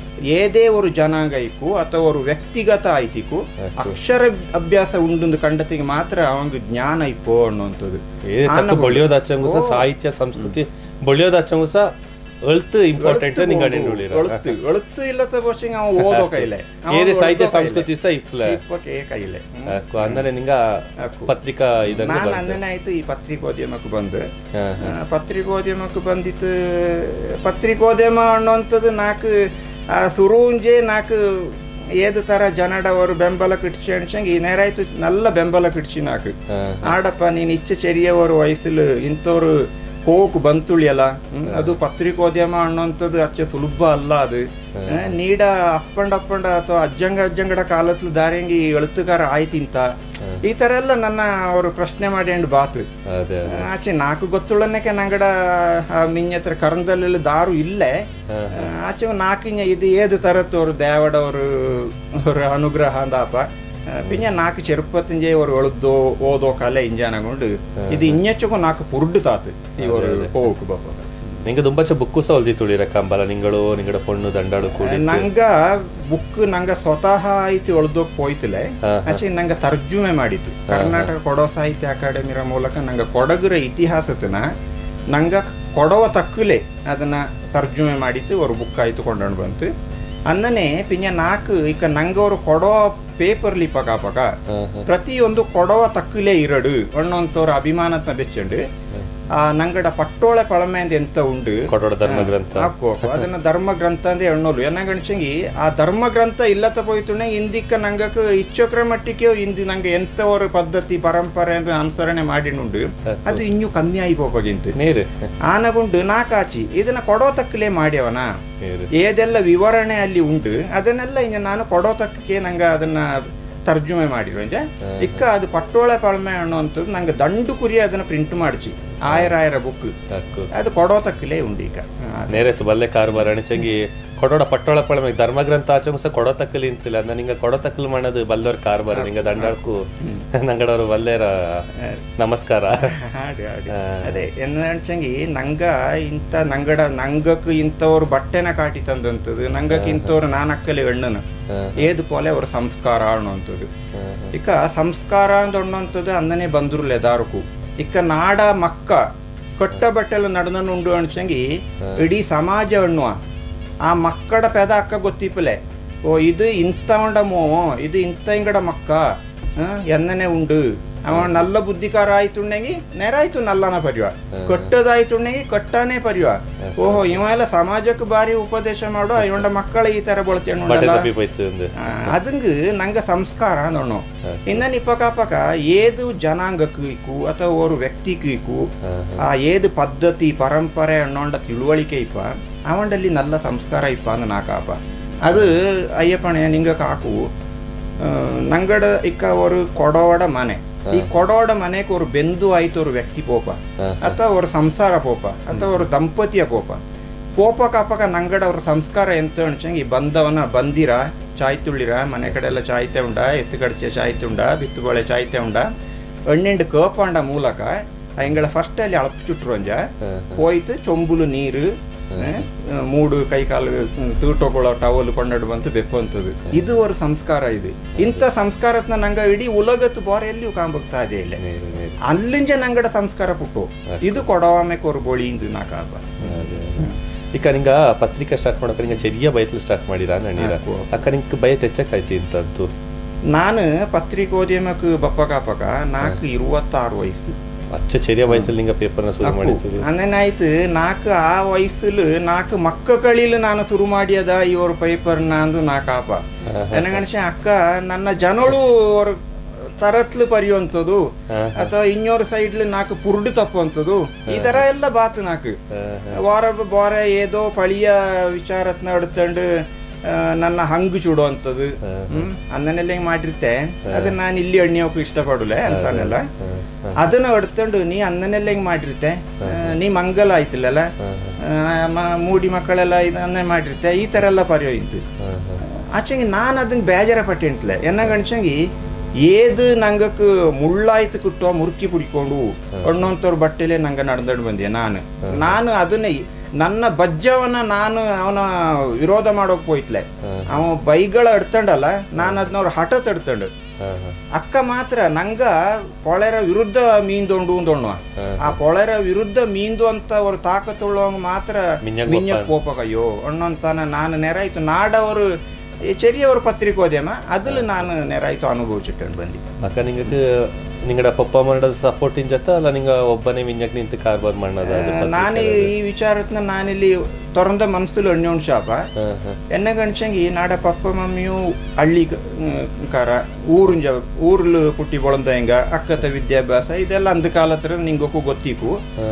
Speaker 2: ಏದೇ ಒಂದು ಜನಾಂಗ ಇಕ್ಕು ಅಥವಾ ಒಂದು ವ್ಯಕ್ತಿಗತ ಆಯ್ತಿಕು ಅಕ್ಷರ ಅಭ್ಯಾಸ ಉಂಡು ಕಂಡತಿಗೆ ಮಾತ್ರ ಅವಂಗ ಜ್ಞಾನ ಇಪ್ಪೋ ಅನ್ನುವಂಥದ್ದು
Speaker 1: ಏನೇ ತಕ್ಕ ಬಳಿಯೋದ ಹಚ್ಚಂಗು ಸಹ ಸಾಹಿತ್ಯ ಸಂಸ್ಕೃತಿ ಬಳಿಯೋದ ಹಚ್ಚಂಗು ಸಹ ಅಳ್ತು ಇಂಪಾರ್ಟೆಂಟ್ ನಿಂಗೆ ಅಡೆ ಉಳಿರ
Speaker 2: ಒಳುತ್ತು ಒಳುತ್ತು ಇಲ್ಲದ ವರ್ಷ ಅವ ಓದೋ ಕೈಲೆ ಅವ
Speaker 1: ಏದೇ ಸಾಹಿತ್ಯ
Speaker 2: ಓದೋ ಕೈಲೆ.
Speaker 1: ಸಂಸ್ಕೃತಿ ಸಹ ಇಪ್ಲ
Speaker 2: ಇಪ್ಪಕ್ಕೆ ಕೈಲೆ ಹ್ಮ್.
Speaker 1: ಅಕ್ಕು ಅಂದರೆ ನಿಂಗ
Speaker 2: ಅಕ್ಕು.
Speaker 1: ಪತ್ರಿಕಾ ಇದನ್ನು
Speaker 2: ನಾನು
Speaker 1: ಬಂತು
Speaker 2: ಅಂದನೆ ಆಯ್ತು ಈ ಪತ್ರಿಕೋದ್ಯಮಕ್ಕೆ ಬಂದು
Speaker 1: ಹಾ,
Speaker 2: ಆ, ಪತ್ರಿಕೋದ್ಯಮಕ್ಕೆ ಬಂದಿತ್ತು ಪತ್ರಿಕೋದ್ಯಮ ಅನ್ನುವಂಥದ್ದು ನಾಲ್ಕು ಆ ಸುರುಂಜೆ ನಾಲ್ಕು ಏದು ತರ ಜನಡವರು ಬೆಂಬಲ ಕಿಟ್ಸಿ ಅನ್ಸಂಗೆ ಈ ನೇರಾಯ್ತು ನಲ್ಲ ಬೆಂಬಲ ಕಿಟ್ಸಿ ನಾಕು
Speaker 1: ಹಾ.
Speaker 2: ಆಡಪ್ಪ ನೀನ್ ಇಚ್ಛೆ ಚೆರಿಯವರು ವಯಸ್ಸಲು ಇಂಥವ್ರು ಹೋಗು ಬಂತುಳಿಯಲ್ಲ ಹ್ಮ್, ಅದು ಪತ್ರಿಕೋದ್ಯಮ ಅನ್ನೋಂಥದ್ದು ಅಚ್ಚ ಸುಲಭ ಅಲ್ಲ ಅದು ಆ, ನೀಡ ಅಪ್ಪಂಡ ಅಪ್ಪಂಡ ಅಥವಾ ಅಜ್ಜಂಗ ಅಜ್ಜಂಗಡ ಕಾಲತ್ಲು ದಾರಿಯಂಗಿ ಎಳುತ್ತುಗಾರ ಆಯ್ತಿಂತ ಈ ತರ ಎಲ್ಲ ನನ್ನ ಅವರು ಪ್ರಶ್ನೆ ಮಾಡಿ ಬಾತು
Speaker 1: ಅದೇ
Speaker 2: ಆಚೆ ನಾಲ್ಕು ಗೊತ್ತುಳ್ಳನಕ್ಕೆ ನಂಗಡ ಆ ಮಿಂಜತ್ರ ಕರಂದಲ್ಲೆಲ್ಲ ದಾರು ಇಲ್ಲೇ
Speaker 1: ಹಾ,
Speaker 2: ಆಚೆ ಒಂದ್ ನಾಲ್ಕಿಂಜ ಇದು ಏದು ತರತ್ತು ಅವರು ದೇವಡವರು ಅವ್ರ ಅನುಗ್ರಹ ಅಂದಾಪ ಪಿಂಜ ನಾಲ್ಕು ಚೆರುಪತ್ತಿಂಜೆ ಅವರು ಒಳದ್ದು ಓದೋ ಕಲೆ ಇಂಜಾನಗೊಂಡು ಇದು ಇನ್ನೆಚ್ಚಗೂ ನಾಲ್ಕು ಪುರುಡು ತಾತು ಇವರು ಹೋಗು ಬಾಪ
Speaker 1: ನಿಂಗೆ ದುಂಬಚ್ಚ ಬುಕ್ಕು ಸಹ ಹೊಲ್ದಿ ತುಳಿರ ಕಂಬಲ ನಿಂಗಳು ನಿಂಗಡ ಪೊಣ್ಣು ದಂಡಾಳು ಕೂಡಿ
Speaker 2: ನಂಗ ಬುಕ್ ನಂಗ ಸ್ವತಃ ಆಯ್ತು ಒಳ್ದೋಗ್ ಹೋಯ್ತಲೆ
Speaker 1: ಹಾ,
Speaker 2: ಆಚೆ ನಂಗ ತರ್ಜುಮೆ ಮಾಡಿತ್ತು ಕರ್ನಾಟಕ ಕೊಡೋ ಸಾಹಿತ್ಯ ಅಕಾಡೆಮಿರ ಮೂಲಕ ನಂಗ ಕೊಡಗರ ಇತಿಹಾಸತನ ನಂಗ ಕೊಡವ ತಕ್ಕಲೆ ಅದನ್ನ ತರ್ಜುಮೆ ಮಾಡಿತ್ತು ಅವ್ರ ಬುಕ್ ಆಯ್ತು ಕೊಂಡೊಂಡು ಬಂತು ಅನ್ನನೆ ಪಿಂಜ ನಾಲ್ಕು ಈಗ ನಂಗ ಅವರು ಕೊಡೋ ಪೇಪರ್ಲಿ ಪಕ ಪಕ
Speaker 1: ಹಾ, ಹಾ.
Speaker 2: ಪ್ರತಿಯೊಂದು ಕೊಡವ ತಕ್ಕಲೆ ಇರಡು ಅನ್ನೋಂಥವ್ರ ಅಭಿಮಾನತ್ನ ಬೆಚ್ಚಂಡು ಆ ನಂಗಡ ಪಟ್ಟೋಳೆ ಪಳಮೆ ಅಂತ ಎಂತ ಉಂಡು
Speaker 1: ಕೊಡೋಡ ಧರ್ಮ ಗ್ರಂಥ
Speaker 2: ಹಾಕು ಹಾಕು. ಅದನ್ನ ಧರ್ಮ ಗ್ರಂಥ ಅಂದೇ ಎಣ್ಣೋಲು ಎನ್ನಗಣಿಸಂಗಿ ಆ ಧರ್ಮ ಗ್ರಂಥ ಇಲ್ಲತ ಪೋಯ್ತುಣೆ ಇಂದಿಕ್ಕ ನಂಗಕ್ಕೆ ಇಚ್ಚೋಕ್ರ ಮಟ್ಟಿಗೆ ಇಂದು ನಂಗೆ ಎಂತವರ ಪದ್ಧತಿ ಪರಂಪರೆ ಅಂತ ಅನುಸರಣೆ ಮಾಡಿನುಂಡು ಅದು ಇನ್ನೂ ಕಮ್ಮಿ ಆಗಿ ಹೋಗಿಂತು
Speaker 1: ನೀರು
Speaker 2: ಆನಗುಂಡು ನಾಕಾಚಿ ಇದನ್ನ ಕೊಡೋ ತಕ್ಕಲೇ ಮಾಡ್ಯವನ
Speaker 1: ನೀರು
Speaker 2: ಏದೆಲ್ಲ ವಿವರಣೆ ಅಲ್ಲಿ ಉಂಡು ಅದನ್ನೆಲ್ಲ ಇನ್ನು ನಾನು ಕೊಡೋ ತಕ್ಕಕ್ಕೆ ನಂಗೆ ಅದನ್ನ ತರ್ಜುಮೆ ಮಾಡಿರುವಂಜ ಇಕ್ಕ ಅದು ಪಟ್ಟೋಳೆ ಪಳಮೆ ಅನ್ನುವಂಥದ್ದು ನಂಗೆ ದಂಡು ಕುರಿ ಅದನ್ನ ಪ್ರಿಂಟ್ ಮಾಡಿಸಿ ಆಯರ ಆಯರ ಬುಕ್
Speaker 1: ಸಾಕು
Speaker 2: ಅದು ಕೊಡೋ ತಕ್ಕಲೇ ಉಂಡು ಈಗ ಹಾ,
Speaker 1: ನೇರೆತ್ತು ಬಲ್ಲೆ ಕಾರ್ಬಾರ ಅಣಿಚಂಗಿ ಕೊಡೋಡ ಪಟ್ಟೋಳ ಪಳಮೆ ಧರ್ಮ ಗ್ರಂಥ ಆಚಂಗ ಸಹ ಕೊಡೋ ತಕ್ಕಲಿ ಅಂತಿಲ್ಲ ಅನ್ನ ನಿಂಗ ಕೊಡೋ ತಕ್ಕಲು ಮಾಡೋದು ಬಲ್ಲೋರ್ ಕಾರ್ಬಾರ ನಿಂಗ ದಂಡಾಳ್ಕು ನಂಗಡವ್ರು ಬಲ್ಲೇರ ನಮಸ್ಕಾರ
Speaker 2: ಹಾಡು ಹಾಡು ಅದೇ ಎನ್ನಚಂಗಿ ನಂಗ ಇಂಥ ನಂಗಡ ನಂಗಕ್ ಇಂಥವ್ರು ಬಟ್ಟೆನ ಕಾಟಿ ತಂದಂಥದ್ದು ನಂಗಕ್ ಇಂಥವ್ರು ನಾನಕ್ಕಲೆ ಹೆಣ್ಣನ ಏದು ಪೋಲೆ ಅವ್ರ ಸಂಸ್ಕಾರ ಅನ್ನುವಂಥದ್ದು ಇಕ್ಕ ಸಂಸ್ಕಾರ ಅಂತ ಅನ್ನುವಂಥದ್ದು ಅಂದನೆ ಬಂದ್ರುಲೆ ದಾರುಕು ಇಕ್ಕ ನಾಡ ಮಕ್ಕ ಕೊಟ್ಟ ಬಟ್ಟೆಲ್ಲ ನಡನನುಂಡು ಅನ್ಸಂಗಿ ಇಡೀ ಸಮಾಜ ಅನ್ನುವ ಆ ಮಕ್ಕಳ ಪೆದ ಅಕ್ಕ ಗೊತ್ತಿಪ್ಪಲೆ ಓ ಇದು ಇಂಥ ಉಂಡಮೋ ಇದು ಇಂಥ ಇಂಗಡ ಮಕ್ಕ ಆ, ಎನ್ನನೆ ಉಂಡು ಅವ ನಲ್ಲ ಬುದ್ಧಿಕಾರ ಆಯ್ತುಂಡೆಗಿ ನೆರಾಯ್ತು ನಲ್ಲನ ಪರಿವ ಕೊಟ್ಟದಾಯ್ತುಂಡೆಗಿ ಕೊಟ್ಟಾನೇ ಪರಿವ ಓಹೋ ಇವ ಎಲ್ಲ ಸಮಾಜಕ್ಕೆ ಬಾರಿ ಉಪದೇಶ ಮಾಡೋ ಇವಂಡ ಮಕ್ಕಳ ಈ ತರ
Speaker 1: ಬಟ್ಟೆ
Speaker 2: ಬಳಚೆ
Speaker 1: ತಪ್ಪಿ ಹೋಯ್ತು ಅಂದು
Speaker 2: ಅದಂಗ ನಂಗ ಸಂಸ್ಕಾರ ಅನ್ನೋ ಇನ್ನ ನಿಪಕ ಪಕ ಏದು ಜನಾಂಗಕ್ಕೂ ಇಕ್ಕು ಅಥವಾ ஒரு ವ್ಯಕ್ತಿಗೂ ಇಕ್ಕು ಆ ಏದು ಪದ್ಧತಿ ಪರಂಪರೆ ಅನ್ನೋಂಡ ತಿಳುವಳಿಕೆ ಇಪ್ಪ ಅವಂಡಲ್ಲಿ ನಲ್ಲ ಸಂಸ್ಕಾರ ಇಪ್ಪ ಅಂದ ನಾಕಾಪ ಅದು ಅಯ್ಯಪ್ಪಣೆ ನಿಂಗ ಕಾಕು ಆ, ನಂಗಡ ಇಕ್ಕ ஒரு ಕೊಡೋಡ ಮನೆ ಈ ಕೊಡೋಡ ಮನೆಗೆ ஒரு ಬೆಂದು ಆಯ್ತು ஒரு ವ್ಯಕ್ತಿ ಪೋಪ ಅಥವಾ ஒரு ಸಂಸಾರ ಪೋಪ ಅಥವಾ ஒரு ದಂಪತಿಯ ಪೋಪ ಪೋಪ ಕಾಪಕ ನಂಗಡ ಅವ್ರ ಸಂಸ್ಕಾರ ಎಂತ ಅನ್ಸಂಗಿ ಬಂದವನ ಬಂದಿರ ಚಾಯ್ ತುಳ್ಳಿರ ಮನೆ ಕಡೆ ಎಲ್ಲ ಚಾಯ್ತೆ ಉಂಡ ಎತ್ತು ಕಡ್ಚೆ ಚಾಯ್ತೆ ಉಂಡ ಬಿತ್ತುಬಳೆ ಚಾಯ್ತೆ ಉಂಡ ಎಣ್ಣೆಂಡು ಕೇಪಂಡ ಮೂಲಕ ಎಂಗಳ ಫಸ್ಟ್ ಅಲ್ಲಿ ಅಳಪು ಚುಟ್ರು ಅಂಜ ಹೋಯ್ತು ಚೊಂಬುಲು ನೀರು ಆ, ಮೂಡು ಕೈ ಕಾಲು ತೂಟೊಗೊಳ್ಳೋ ಟವಲ್ ಕೊಂಡಾಡು ಬಂತು ಬೆಪ್ಪು ಅಂತದ್ದು ಇದು ಅವ್ರ ಸಂಸ್ಕಾರ ಇದು ಇಂಥ ಸಂಸ್ಕಾರತ್ನ ನಂಗ ಇಡೀ ಉಲಗತ್ತು ಬಾರಿ ಎಲ್ಲಿಯೂ ಕಾಂಬಕ್ ಸಾಧ್ಯ ಇಲ್ಲ
Speaker 1: ನೀರು ನೀರು
Speaker 2: ಅಲ್ಲಿಂಜ ನಂಗಡ ಸಂಸ್ಕಾರ ಪುಟ್ಟು ಇದು ಕೊಡವಾಮೆ ಕೊರು ಬೋಳಿ ಇಂದು ನಾಕಾಪ
Speaker 1: ಈಗ ನಿಂಗ ಪತ್ರಿಕಾ ಸ್ಟಾರ್ಟ್ ಮಾಡಕ ನಿಂಗ ಚೆರಿಯ ಬಯತ್ಲು ಸ್ಟಾರ್ಟ್ ಮಾಡಿರ ನಡೀರ ಅಕ್ಕ ನಿಂಗೆ ಬಯ ತೆಚ್ಚಕ್ಕಾಯ್ತಿ ಅಂತದ್ದು
Speaker 2: ನಾನು ಪತ್ರಿಕೋದ್ಯಮಕ್ಕೆ ಬಪ್ಪ ಕಾಪಕ ನಾಲ್ಕು ಇರುವತ್ತಾರು ವಯಸ್ಸು
Speaker 1: ಅಚ್ಚ ಚೆರಿಯ ವಯಸ್ಸಲ್ಲಿ ನಿಂಗ ಪೇಪರ್ನ ಶುರು ಮಾಡಿತ್ತು
Speaker 2: ಅನ್ನೇನಾಯ್ತು ನಾಲ್ಕು ಆ ವಯಸ್ಸಲು ನಾಲ್ಕು ಮಕ್ಕ ಕಳಿಲು ನಾನು ಶುರು ಮಾಡಿಯದ ಇವ್ರ ಪೇಪರ್ನ ಅಂದು ನಾಕಾಪ ನನಗನ್ಸ ಅಕ್ಕ ನನ್ನ ಜನಗಳು ಅವ್ರ ತರತ್ಲು ಪರಿಯುವಂಥದ್ದು ಅಥವಾ ಇನ್ನೋರ್ ಸೈಡ್ಲು ನಾಲ್ಕು ಪುರುಡು ತಪ್ಪುವಂಥದ್ದು ಈ ತರ ಎಲ್ಲ ಬಾತು ನಾಲ್ಕು ವಾರ ಬಾರ ಏದೋ ಪಳಿಯ ವಿಚಾರತ್ನ എടുത്തണ്ട് ನನ್ನ ಹಂಗು ಚೂಡುವಂಥದ್ದು ಹ್ಮ್ ಅನ್ನನೆಲ್ಲ ಹೆಂಗ್ ಮಾಡಿರ್ತೆ ಅದನ್ನ ನಾನು ಇಲ್ಲಿ ಎಣ್ಣೆಯೋಕು ಇಷ್ಟಪಡುಲೆ ಅಂತಾನೆಲ್ಲ ಅದನ್ನ ಹೊಡ್ಕೊಂಡು ನೀ ಅನ್ನನೆಲ್ಲ ಹೆಂಗ್ ಮಾಡಿರ್ತೆ ಆ, ನೀ ಮಂಗಲ ಆಯ್ತಿಲ್ಲಲ್ಲ ಆ, ಮ- ಮೂಡಿ ಮಕ್ಕಳೆಲ್ಲ ಇದನ್ನೇ ಮಾಡಿರ್ತೆ ಈ ತರ ಎಲ್ಲ ಪರಿಯೋಯ್ತು ಆಚೆಗೆ ನಾನು ಅದನ್ನ ಬೇಜಾರ ಪಟ್ಟಿಂಟ್ಲೆ ಎನ್ನ ಗಣಸಂಗಿ ಏದು ನಂಗಕ್ ಮುಳ್ಳಾಯ್ತು ಕಿಟ್ಟುವ ಮುರುಕಿ ಪುಡಿಕೊಂಡು ಅಣ್ಣಂತವ್ರ ಬಟ್ಟೆಲೆ ನಂಗೆ ನಡೆದಾಡ್ ಬಂದೆ ನಾನು ನಾನು ಅದನ್ನ ನನ್ನ ಬಜ್ಜವನ್ನ ನಾನು ಅವನ ವಿರೋಧ ಮಾಡೋಕ್ ಹೋಯ್ತ್ಲೆ ಅವ ಬೈಗಳ ಎಡ್ತಂಡಲ್ಲ ನಾನು ಅದನ್ನ ಅವ್ರ ಹಠ ತಡ್ತಂಡು
Speaker 1: ಹಾ ಹಾ
Speaker 2: ಅಕ್ಕ ಮಾತ್ರ ನಂಗ ಕೊಳೆರ ವಿರುದ್ಧ ಮೀಂದೊಂಡು ಅಂದೊಣ್ಣು ಆ ಕೊಳೆರ ವಿರುದ್ಧ ಮೀಂದು ಅಂತ ಅವ್ರು ತಾಕತ್ತುಳ್ಳವಂಗ ಮಾತ್ರ
Speaker 1: ಮಿಂಜಕ್
Speaker 2: ಮಿಂಜಕ್ ಪೋಪಕ ಅಯ್ಯೋ ಅಣ್ಣಂತಾನ ನಾನು ನೆರಾಯ್ತು ನಾಡವರು ചെറിയൊരു പത്രികോദ്യമ അതിൽ ഞാൻ നേരായിട്ട് അനുഭവിച്ചിട്ടുണ്ട് ബന്ധി
Speaker 1: ಅಕ್ಕ ನಿಂಗಕ್ಕೆ ನಿಂಗಡ ಪಪ್ಪ ಮಾಡದ ಸಪೋರ್ಟಿನ್ ಜೊತೆ ಅಲ್ಲ ನಿಂಗ ಒಬ್ಬನೇ ಮಿಂಜಕ್ ನಿಂತು ಕಾರ್ಬಾರ್ ಮಾಡದ
Speaker 2: ನಾನು ಈ ವಿಚಾರತ್ನ ನಾನಿಲ್ಲಿ തുറந்த മനസ്സിൽ എണ്ണോണ്ട് ಶಾಪ എന്നെ കണിച്ചെങ്കിൽ നാടെ പപ്പ മമ്മിയും ಹಳ್ಳಿ ಕಾರ ಊರಿನ ಊರ್ಲು ಪುಟ್ಟಿ ಬಳಂದಂಗ ಅಕ್ಕತ ವಿದ್ಯಾಭ್ಯಾಸ ಇದೆಲ್ಲ ಅಂದ ಕಾಲತ್ರ ನಿಂಗಕ್ಕೂ ಗೊತ್ತಿಕ್ಕು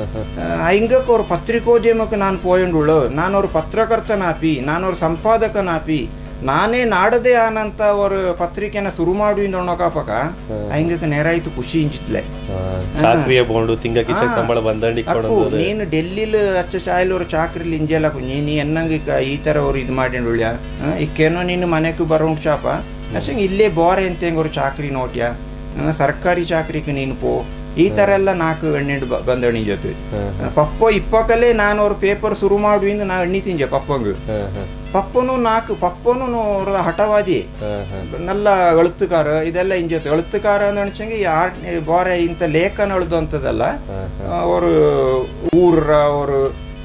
Speaker 2: ಹಿಂಗಕ್ಕೆ ಅವ್ರ ಪತ್ರಿಕೋದ್ಯಮಕ್ಕೆ ನಾನು ಪೋಯಂಡುಳು ನಾನು ಅವ್ರ ಪತ್ರಕರ್ತನಾಪಿ ನಾನು ಅವ್ರ ಸಂಪಾದಕನಾಪಿ ನಾನೇ ನಾಡದೆ ಆನಂತ ಅವ್ರ ಪತ್ರಿಕೆನ ಶುರು ಮಾಡಿ ನೋಡೋಕಾಪಕ ಹಿಂಗಕ್ಕೆ ನೇರಾಯ್ತು ಖುಷಿ ಇಂಚಿತ್ಲೆ
Speaker 1: ಚಾಕ್ರಿಯ ಬೋಂಡು ತಿಂಗಕ್ಕೆ ಸಂಬಳ ಬಂದಂಡಿ
Speaker 2: ಅಕ್ಕು ನೀನು ಡೆಲ್ಲಿಲ್ ಅಚ್ಚ ಚಾಯ್ಲ್ ಅವ್ರ ಚಾಕ್ರಿಲಿ ಇಂಜೆಲ್ಲ ಕುഞ്ഞി ನೀ ಎನ್ನಂಗ ಈಗ ಈ ತರ ಅವ್ರು ಇದು ಮಾಡಿಂಡುಳ್ಯ ಇಕ್ಕೇನೋ ನೀನು ಮನೆಗೂ ಬರೋಂಗ್ ಶಾಪ ಅಷ್ಟಂಗೆ ಇಲ್ಲೇ ಬೋರೆ ಅಂತ ಹೆಂಗ್ ಅವ್ರು ಚಾಕ್ರಿ ನೋಟ್ಯ ಆ, ಸರ್ಕಾರಿ ಚಾಕ್ರಿಗೆ ನೀನು ಪೋ ಈ ತರ ಎಲ್ಲ ನಾಲ್ಕು ಎಣ್ಣೆಂಡು ಬಂದಣಿ ಜೊತೆ ಪಪ್ಪ ಇಪ್ಪಕಲ್ಲೇ ನಾನು ಅವ್ರ ಪೇಪರ್ ಶುರು ಮಾಡುವಿಂದ ನಾ ಎಣ್ಣಿ ತಿಂಜೆ ಪಪ್ಪಂಗ ಪಪ್ಪನು ನಾಲ್ಕು ಪಪ್ಪನು ಅವ್ರ ಹಠವಾದಿ ನಲ್ಲ ಎಳುತ್ತುಕಾರ ಇದೆಲ್ಲ ಇಂಜೊತೆ ಎಳುತ್ತುಕಾರ ಅಂತ ಅನ್ಸಂಗೆ ಯಾರ್ ಬಾರೆ ಇಂಥ ಲೇಖನ ಎಳ್ದು ಅಂತದಲ್ಲ ಅವರು ಊರ ಅವರು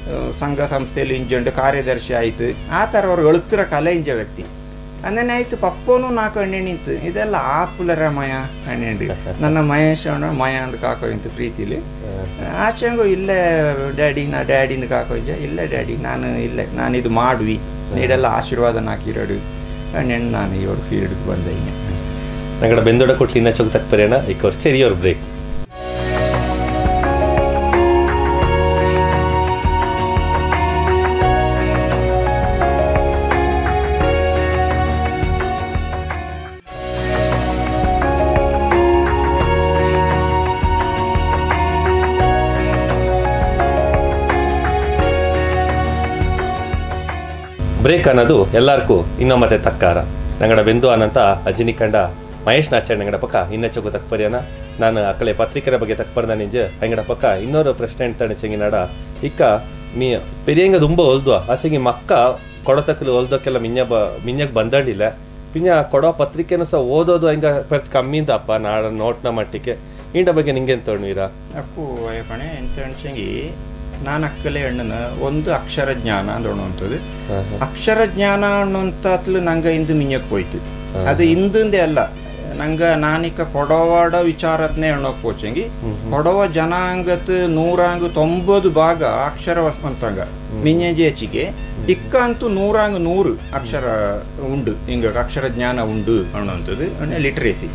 Speaker 2: ಸಂಘ ಸಂಸ್ಥೆಯಲ್ಲಿ ಇಂಜುಂಡು ಕಾರ್ಯದರ್ಶಿ ಆಯ್ತು ಆ ತರ ಅವ್ರು ಎಳುತ್ತರ ಕಲೆ ಇಂಜ ವ್ಯಕ್ತಿ ಅಂದನೆ ಆಯ್ತು ಪಪ್ಪನು ನಾಲ್ಕು ಎಣ್ಣೆ ನಿಂತು ಇದೆಲ್ಲ ಆಪುಲರ ಮಯ ಎಣ್ಣೆಂಡು ನನ್ನ ಮಹೇಶ್ ಅಣ್ಣ ಮಯ ಅಂತ ಕಾಕೋ ಇಂತ ಪ್ರೀತಿಲಿ ಆಚೆಂಗು ಇಲ್ಲೇ ಡ್ಯಾಡಿ ನಾ ಡ್ಯಾಡಿ ಅಂತ ಕಾಕೋ ಇಂಜ ಇಲ್ಲ ಡ್ಯಾಡಿ ನಾನು ಇಲ್ಲೇ ನಾನು ಇದು ಮಾಡುವಿ ನೀಡೆಲ್ಲ ಆಶೀರ್ವಾದ ನಾಕಿರೋಡು ಎಣ್ಣೆಣ್ಣು ನಾನು ಇವ್ರ ಫೀಲ್ಡ್ಗೆ ಬಂದೆ ಹಿಂಗೆ
Speaker 1: ഞങ്ങളുടെ ബന്ധുടെ കുട്ടി ഇന്ന ചൊക്ക് തക്പരയാണ് ഇക്കൊരു ചെറിയൊരു ബ്രേക്ക് ಬ್ರೇಕ್ ಅನ್ನೋದು ಎಲ್ಲಾರ್ಗೂ ಇನ್ನೊಮ್ಮತೆ ತಕ್ಕಾರ ನಂಗಡ ಬೆಂದು ಅನಂತ ಅಜಿನಿ ಕಂಡ ಮಹೇಶ್ ನಾಚಾರ್ಯ ನಂಗಡ ಪಕ್ಕ ಇನ್ನ ಚೊಗು ತಕ್ಪರ್ಯನ ನಾನು ಅಕಳೆ ಪತ್ರಿಕೆರ ಬಗ್ಗೆ ತಕ್ಪರ್ದ ನಿಂಜ ಅಂಗಡ ಪಕ್ಕ ಇನ್ನೊರು ಪ್ರಶ್ನೆ ಹೇಳ್ತಾನೆ ಚೆಂಗಿನಾಡ ಇಕ್ಕ ಮೀ ಪೆರಿಯಂಗ ತುಂಬ ಹೊಲ್ದು ಆಚೆಗೆ ಮಕ್ಕ ಕೊಡತಕ್ಕಲು ಹೊಲ್ದಕ್ಕೆಲ್ಲ ಮಿಂಜ ಬ ಮಿಂಜಕ್ ಬಂದಂಡಿಲ್ಲ ಪಿಂಜ ಕೊಡೋ ಪತ್ರಿಕೆನೂ ಸಹ ಓದೋದು ಹಿಂಗ ಪೆರ್ತ್ ಕಮ್ಮಿಂದ ಅಪ್ಪ ನಾಡ ನೋಟ್ನ ಮಟ್ಟಿಗೆ ಇಂಡ ಬಗ್ಗೆ ನಿಂಗೆನ್ ತೊಗೊಂಡಿರ
Speaker 2: ಅಪ್ಪು ಅಯ್ಯಪ್ಪಣೆ ಎಂತ ಅನ್ಸಂಗಿ ನಾನು ಅಕ್ಕಲೆ ಹೆಣ್ಣನ ಒಂದು ಅಕ್ಷರ ಜ್ಞಾನ ಅನ್ನುವಂಥದ್ದು ಅಕ್ಷರ ಜ್ಞಾನ ಅನ್ನುವಂಥತ್ಲು ನಂಗೆ ಇಂದು ಮಿಂಜಕ್ ಹೋಯ್ತು ಅದು ಇಂದಿಂದೆ ಅಲ್ಲ ನಂಗ ನಾನಿಕ ಕೊಡವಾಡ ವಿಚಾರತ್ನೆ ಎಣ್ಣೋಕ್ ಪೋಚಂಗಿ ಕೊಡವ ಜನಾಂಗತ್ ನೂರಾಂಗ್ ತೊಂಬತ್ತು ಭಾಗ ಅಕ್ಷರ ಅಂತಂಗ ಮಿಂಜೇಚಿಗೆ ಇಕ್ಕ ಅಂತೂ ನೂರಾಂಗ್ ನೂರು ಅಕ್ಷರ ಉಂಡು ಹಿಂಗ ಅಕ್ಷರ ಜ್ಞಾನ ಉಂಡು ಅನ್ನುವಂಥದ್ದು ಲಿಟ್ರೇಸಿ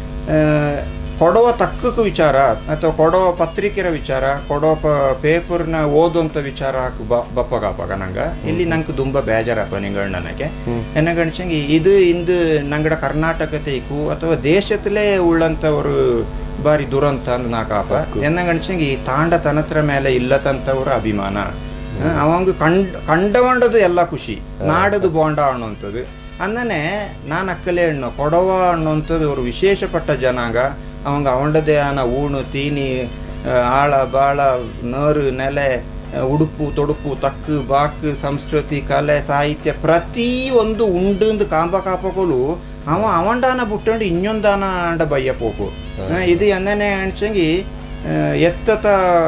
Speaker 2: ಕೊಡುವ ತಕ್ಕಕ್ಕೆ ವಿಚಾರ ಅಥವಾ ಕೊಡುವ ಪತ್ರಿಕೆರ ವಿಚಾರ ಕೊಡುವ ಪ- ಪೇಪರ್ನ ಓದುವಂತ ವಿಚಾರ ಹಾಕು ಬಪ್ಪಗಾಪಾಗ ನಂಗ ಇಲ್ಲಿ ನಂಗೆ ತುಂಬಾ ಬೇಜಾರಪ್ಪ ನಿಂಗಳ ನನಗೆ ಎನ್ನಗಣಿಸಂಗಿ ಇದು ಇಂದು ನಂಗಡ ಕರ್ನಾಟಕತೇಕು ಅಥವಾ ದೇಶದಲ್ಲೇ ಉಳ್ಳಂತವರು ಬಾರಿ ದುರಂತ ಅಂದ್ ನಾಕಾಪ ಎನ್ನಗಣಿಸಂಗಿ ತಾಂಡ ತನತ್ರ ಮೇಲೆ ಇಲ್ಲತಂತವ್ರ ಅಭಿಮಾನ ಹ, ಅವಂಗ ಕಂಡ್ ಕಂಡವಂಡದು ಎಲ್ಲ ಖುಷಿ ನಾಡದು ಬೋಂಡ ಅನ್ನುವಂಥದ್ದು ಅಂದನೆ ನಾನು ಅಕ್ಕಲೆ ಹಣ್ಣು ಕೊಡವ ಅನ್ನುವಂಥದ್ದು ಅವರು ವಿಶೇಷಪಟ್ಟ ಜನಾಂಗ ಅವಂಗ ಅವಂಡದೇ ಆನ ಊಣು ತೀನಿ ಆ, ಆಳ ಬಾಳ ನರು ನೆಲೆ ಆ, ಉಡುಪು ತೊಡುಪು ತಕ್ಕು ಬಾಕು ಸಂಸ್ಕೃತಿ ಕಲೆ ಸಾಹಿತ್ಯ ಪ್ರತಿ ಒಂದು ಉಂಡು ಕಾಂಬ ಕಾಪಗಳು ಅವ ಅವಂಡಾನ ಬಿಟ್ಟಂಡು ಇನ್ನೊಂದಾನ ಅಂಡ ಬಯ್ಯ ಪೋಕು ಆ, ಇದು ಎನ್ನನೆ ಅನ್ಸಂಗಿ ಆ, ಎತ್ತತ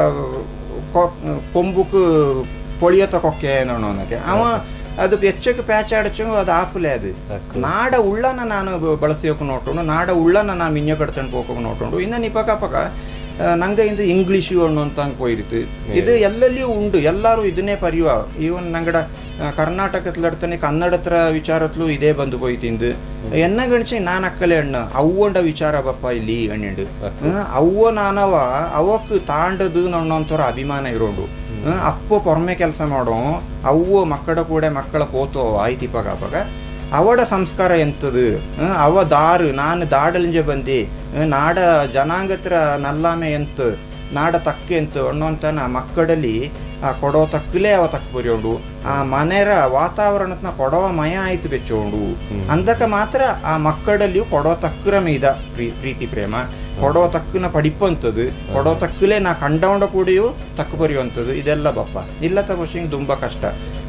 Speaker 2: ಕೊ- കൊമ്പുക്ക് പൊളിയത്ത കൊക്കയെന്നൊക്കെ അവ ಅದು ಬೆಚ್ಚಕ್ಕೆ ಪ್ಯಾಚ್ ಆಡಚಂಗು ಅದು ಆಪುಲೆ ಅದು ನಾಡ ಉಳ್ಳನ ನಾನು ಬ- ಬಳಸಿಯೋಕೆ ನೋಟೋಣ ನಾಡ ಉಳ್ಳನ ನಾನು ಮಿಂಜ ಕಡ್ತಂಡು ಹೋಗೋಕೆ ನೋಟೋಣ ಇನ್ನ ನಿಪಕ ಪಕ ನಂಗ ಇಂದು ಇಂಗ್ಲಿಷು ಅನ್ನುವಂತ போயிருக்கு ಇದು ಎಲ್ಲೆಲ್ಲಿಯೂ ಉಂಡು ಎಲ್ಲರೂ ಇದನ್ನೇ ಪರಿಯುವ ಈವನ್ ನಂಗಡ ಕರ್ನಾಟಕತ್ಲಡ್ತಾನೆ ಕನ್ನಡತ್ರ ವಿಚಾರತ್ಲು ಇದೇ ಬಂದು ಹೋಯ್ತಿಂದು ಎನ್ನ ಗಣಿಸಿ ನಾನು ಅಕ್ಕಲೆ ಅಣ್ಣ ಅವ್ವಂಡ ವಿಚಾರ ಬಪ್ಪ ಇಲ್ಲಿ ಅಣ್ಣಿಂಡು ಅವ್ವ ನಾನವ ಅವಕ್ ತಾಂಡದು ಅನ್ನೋಂಥವ್ರ ಅಭಿಮಾನ ಇರೋಡು ಹ್ಮ್, ಅಪ್ಪ ಪೊರ್ಮೆ ಕೆಲಸ ಮಾಡೋ ಅವ್ವ ಮಕ್ಕಳ ಕೂಡ ಮಕ್ಕಳ ಪೋತೋ ಆಯ್ತಿಪ್ಪಾಗ ಅಪ್ಪಾಗ ಅವಡ ಸಂಸ್ಕಾರ ಎಂತದು ಹ್ಮ್, ಅವ ದಾರು ನಾನು ದಾಡಲಿಂಜ ಬಂದಿ ಹ್ಮ್, ನಾಡ ಜನಾಂಗತ್ರ ನಲ್ಲಾಮೆ ಎಂತ ನಾಡ ತಕ್ಕೆ ಎಂತ ಅನ್ನೋಂತ ಮಕ್ಕಳಲ್ಲಿ ಆ ಕೊಡವ ತಕ್ಕಲೇ ಅವ ತಕ್ಕ ಬರೆಯೋಂಡು ಆ ಮನೆರ ವಾತಾವರಣತ್ನ ಕೊಡವ ಮಯ ಆಯ್ತು ಬೆಚ್ಚೋಂಡು ಅಂದಕ ಮಾತ್ರ ಆ ಮಕ್ಕಳಲ್ಲಿಯೂ ಕೊಡವ ತಕ್ಕರ ಮೀದ ಪ್ರೀ- ಪ್ರೀತಿ ಪ್ರೇಮ ಕೊಡವ ತಕ್ಕನ ಪಡಿಪಂತದ್ದು ಕೊಡವ ತಕ್ಕಲೇ ನಾ ಕಂಡವಂಡ ಕೂಡಿಯೂ ತಕ್ಕ ಬರೆಯುವಂಥದ್ದು ಇದೆಲ್ಲ ಬಪ್ಪ ಇಲ್ಲದ ವಿಷಯ ತುಂಬ ಕಷ್ಟ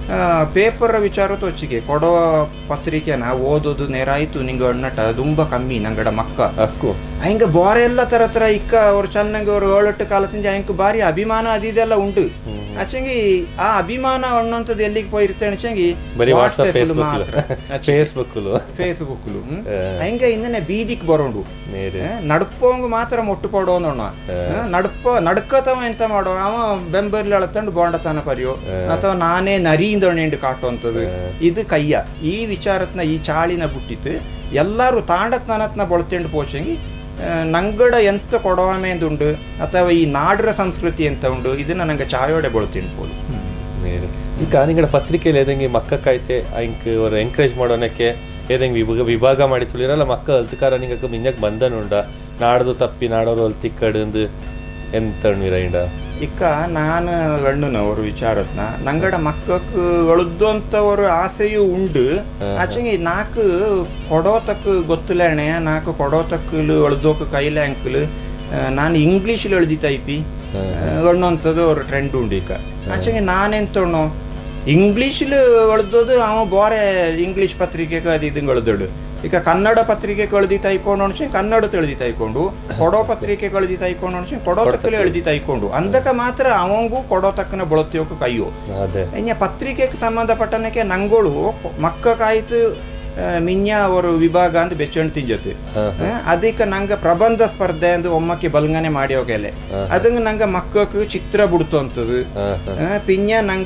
Speaker 2: ಪೇಪರ್ ವಿಚಾರ ತೋಚಿಗೆ ಕೊಡೋ ಪತ್ರಿಕೆನ ಓದೋದು ನೇರಾಯ್ತು ನಿಂಗೆ ಅಣ್ಣಟ ತುಂಬ ಕಮ್ಮಿ ನಂಗಡ ಮಕ್ಕ
Speaker 1: ಅಕ್ಕು
Speaker 2: ಹಂಗ ಬಾರೆ ಎಲ್ಲ ತರ ತರ ಇಕ್ಕ ಅವ್ರು ಚೆನ್ನಾಗಿ ಅವ್ರು ಏಳೆಟ್ಟು ಕಾಲದಿಂದ ಹಂಗ ಬಾರಿ ಅಭಿಮಾನ ಅದಿದೆಲ್ಲ ಉಂಟು ಅಚ್ಚಂಗಿ ಆ ಅಭಿಮಾನ ಅನ್ನೋಂಥದ್ದು ಎಲ್ಲಿಗೆ ಹೋಗಿರುತ್ತೆ ಅಚ್ಚಂಗಿ
Speaker 1: ಬರೀ ವಾಟ್ಸಪ್ ಫೇಸ್ಬುಕ್
Speaker 2: ಮಾತ್ರ
Speaker 1: ಫೇಸ್ಬುಕ್
Speaker 2: ಫೇಸ್ಬುಕ್ ಹಂಗೆ ಇನ್ನೇ ಬೀದಿಕ್ ಬರೋಂಡು
Speaker 1: ನೇರೆ
Speaker 2: ನಡ್ಪೋಂಗ್ ಮಾತ್ರ ಮೊಟ್ಟು ಕೊಡೋನೋಣ ನಡ್ಪ ನಡ್ಕತವ ಎಂತ ಮಾಡೋ ಅವ ಬೆಂಬರ್ಲಿ ಅಳತಂಡು ಬೋಂಡತನ ಪರಿಯೋ ಅಥವಾ ನಾನೇ ನರಿಯಿಂದ ನೆಂಡು ಕಾಟುವಂಥದ್ದು ಇದು ಕಯ್ಯ ಈ ವಿಚಾರತ್ನ ಈ ಚಾಳಿನ ಬಿಟ್ಟಿತ್ತು ಎಲ್ಲರೂ ತಾಂಡತ್ ನನತ್ನ ಬಳತೆಂಡು ಪೋಷಂಗಿ ಆ, ನಂಗಡ ಎಂತ ಕೊಡವಾಮೇಂದುಂಡು ಅಥವಾ ಈ ನಾಡರ ಸಂಸ್ಕೃತಿ ಎಂತ ಉಂಡು ಇದನ್ನ ನಂಗೆ ಚಾಯೋಡೆ ಬಳತೆಂಡು ಪೋಲು
Speaker 1: ನೇರೆ ಈಗ ನಿಂಗಡ ಪತ್ರಿಕೆಯಲ್ಲಿ ಏದಂಗೆ ಮಕ್ಕಕ್ಕೈತೆ ಇಂಕ್ ಅವ್ರು ಎಂಕರೇಜ್ ಮಾಡೋನಕ್ಕೆ ಏದಂಗೆ ವಿಭಾಗ ವಿಭಾಗ ಮಾಡಿ ತುಳಿರಲ್ಲ ಮಕ್ಕ ಅಲ್ತಕಾರ ನಿಂಗಕ್ಕೆ ಮಿಂಜಕ್ ಬಂದನುಂಡ ನಾಡ್ದು ತಪ್ಪಿ ನಾಡೋರು ಅಲ್ತಿ ಕಡಂದು ಎಂತ ಇಂಡ
Speaker 2: ಇಕ್ಕ ನಾನು ಗಣ್ಣನವರು ವಿಚಾರತ್ನ ನಂಗಡ ಮಕ್ಕಕ್ ಒಳದಂತವರು ಆಸೆಯು ಉಂಡು ಆಚೆಗೆ ನಾಕು ಕೊಡೋತಕ್ ಗೊತ್ತಲೇಣೆ ನಾಕು ಕೊಡೋತಕ್ಕಲು ಒಳ್ದೋಕ ಕೈಲೆ ಅಂಕಲು ನಾನು ಇಂಗ್ಲೀಷಲ್ಲಿ ಎಳ್ದಿತ್ತ ಐಪಿ ಒಣ್ಣಂಥದ್ದು ಅವ್ರ ಟ್ರೆಂಡ್ ಉಂಡು ಈಗ ಆಚೆಗೆ ನಾನೆಂತಣ್ಣು ಇಂಗ್ಲೀಷಲ್ಲಿ ಒಳ್ದೋದು ಅವ ಬಾರೆ ಇಂಗ್ಲೀಷ್ ಪತ್ರಿಕೆಗೆ ಅದು ಇದಂಗೆ ಎಳ್ದೋಡು ಈಗ ಕನ್ನಡ ಪತ್ರಿಕೆ ಕಳ್ದಿ ತೈಕೊಂಡು ಅನ್ಸಿ ಕನ್ನಡ ತಿಳಿದಿ ತೈಕೊಂಡು ಕೊಡೋ ಪತ್ರಿಕೆ ಕಳ್ದಿ ತೈಕೊಂಡು ಅನ್ಸಿ ಕೊಡೋ ತಕ್ಕಲೆ ಎಳ್ದಿ ತೈಕೊಂಡು ಅಂದಕ ಮಾತ್ರ ಅವಂಗೂ ಕೊಡೋ ತಕ್ಕನ ಬಳತಿಯೋಕ ಕೈಯೋ
Speaker 1: ಅದೇ
Speaker 2: ಇನ್ನ ಪತ್ರಿಕೆಗೆ ಸಂಬಂಧಪಟ್ಟನಕ್ಕೆ ನಂಗಳು ಮಕ್ಕ ಕಾಯ್ತು ಆ, ಮಿಂಜ ಅವರು ವಿಭಾಗ ಅಂತ ಬೆಚ್ಚಣ್ ತಿಂಜತ್ತು ಅದಕ್ಕೆ ನಂಗೆ ಪ್ರಬಂಧ ಸ್ಪರ್ಧೆ ಅಂತ ಒಮ್ಮಕ್ಕೆ ಬಲ್ಗನೆ ಮಾಡಿ ಹೋಗಲೆ ಅದಂಗ ನಂಗೆ ಮಕ್ಕಕ್ ಚಿತ್ರ ಬಿಡ್ತು ಅಂತದ್ದು ಆ, ಪಿಂಜ ನಂಗ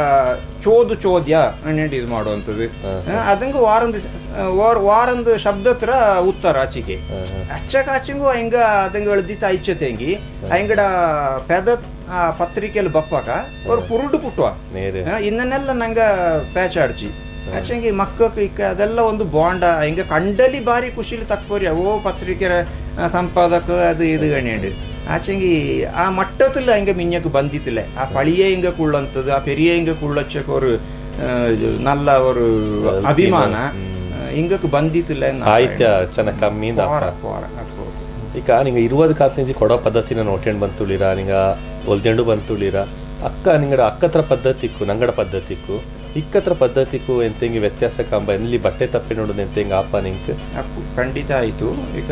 Speaker 2: ಚೋದು ಚೋದ್ಯ ಅನ್ನೆಂಡು ಇದು ಮಾಡುವಂಥದ್ದು ಅದಂಗ ವಾರಂದು ವಾರ ವಾರಂದು ಶಬ್ದ ಹತ್ರ ಉತ್ತರ ಆಚೆಗೆ ಅಚ್ಚಕಾಚಿಂಗು ಹಿಂಗ ಅದಂಗ ಎಳ್ದಿತ್ತ ಐಚ್ಚತೆಂಗಿ ಹಿಂಗಡ ಪೆದ ಆ ಪತ್ರಿಕೆಯಲ್ಲಿ ಬಪ್ಪಕ ಅವ್ರು ಪುರುಡು ಪುಟ್ಟುವ
Speaker 1: ನೇರೆ
Speaker 2: ಆ, ಇನ್ನನ್ನೆಲ್ಲ ನಂಗ ಪ್ಯಾಚಾಡ್ಚಿ ಆಚೆಂಗಿ ಮಕ್ಕಕ್ ಇಕ್ಕ ಅದೆಲ್ಲ ಒಂದು ಬಾಂಡ ಹಿಂಗ ಕಂಡಲಿ ಬಾರಿ ಖುಷಿಲಿ ತಕ್ಕೋರಿ ಓ ಪತ್ರಿಕೆ ಆ, ಸಂಪಾದಕ ಅದು ಇದು ಗಣ್ಯಂಡು ಆಚೆಂಗಿ ಆ ಮಟ್ಟത്തിൽ ಹಿಂಗ ಮಿಂಜಕ್ ಬಂದಿತ್ತಿಲ್ಲ ಆ ಪಳಿಯೇ ಹಿಂಗ ಕುಳ್ಳಂತದ್ದು ಆ ಪೆರಿಯ ಹಿಂಗ ಕುಳ್ಳಚ್ಚಕ್ ಅವರು ನಲ್ಲ ಅವರು ಅಭಿಮಾನ ಹಿಂಗಕ್ ಬಂದಿತ್ತಿಲ್ಲ
Speaker 1: ಸಾಹಿತ್ಯ ಚೆನ್ನಾಗ್ ಕಮ್ಮಿಯಿಂದ
Speaker 2: ಪೋರ ಪೋರ ಅಕ್ಕೋ.
Speaker 1: ಈಗ ನಿಂಗೆ ಇರುವದ ಕಾಸಿನಿಂಚಿ ಕೊಡೋ ಪದ್ಧತಿನ ನೋಟೆಂಡ್ ಬಂತುಳಿರ ನಿಂಗ ಒಲ್ದೆಂಡು ಬಂತುಳಿರ ಅಕ್ಕ ನಿಂಗಡ ಅಕ್ಕತ್ರ ಪದ್ಧತಿಕ್ಕು ನಂಗಡ ಪದ್ಧತಿಕ್ಕು ಇಕ್ಕತ್ರ ಪದ್ಧತಿಕ್ಕು ಎಂತೆಂಗಿ ವ್ಯತ್ಯಾಸ ಕಂಬ ಎಲ್ಲಿ ಬಟ್ಟೆ ತಪ್ಪಿ ನೋಡುದು ಎಂತೆಂಗ ಆಪ ನಿಂಕ್
Speaker 2: ಅಪ್ಪು ಖಂಡಿತ ಆಯಿತು ಈಗ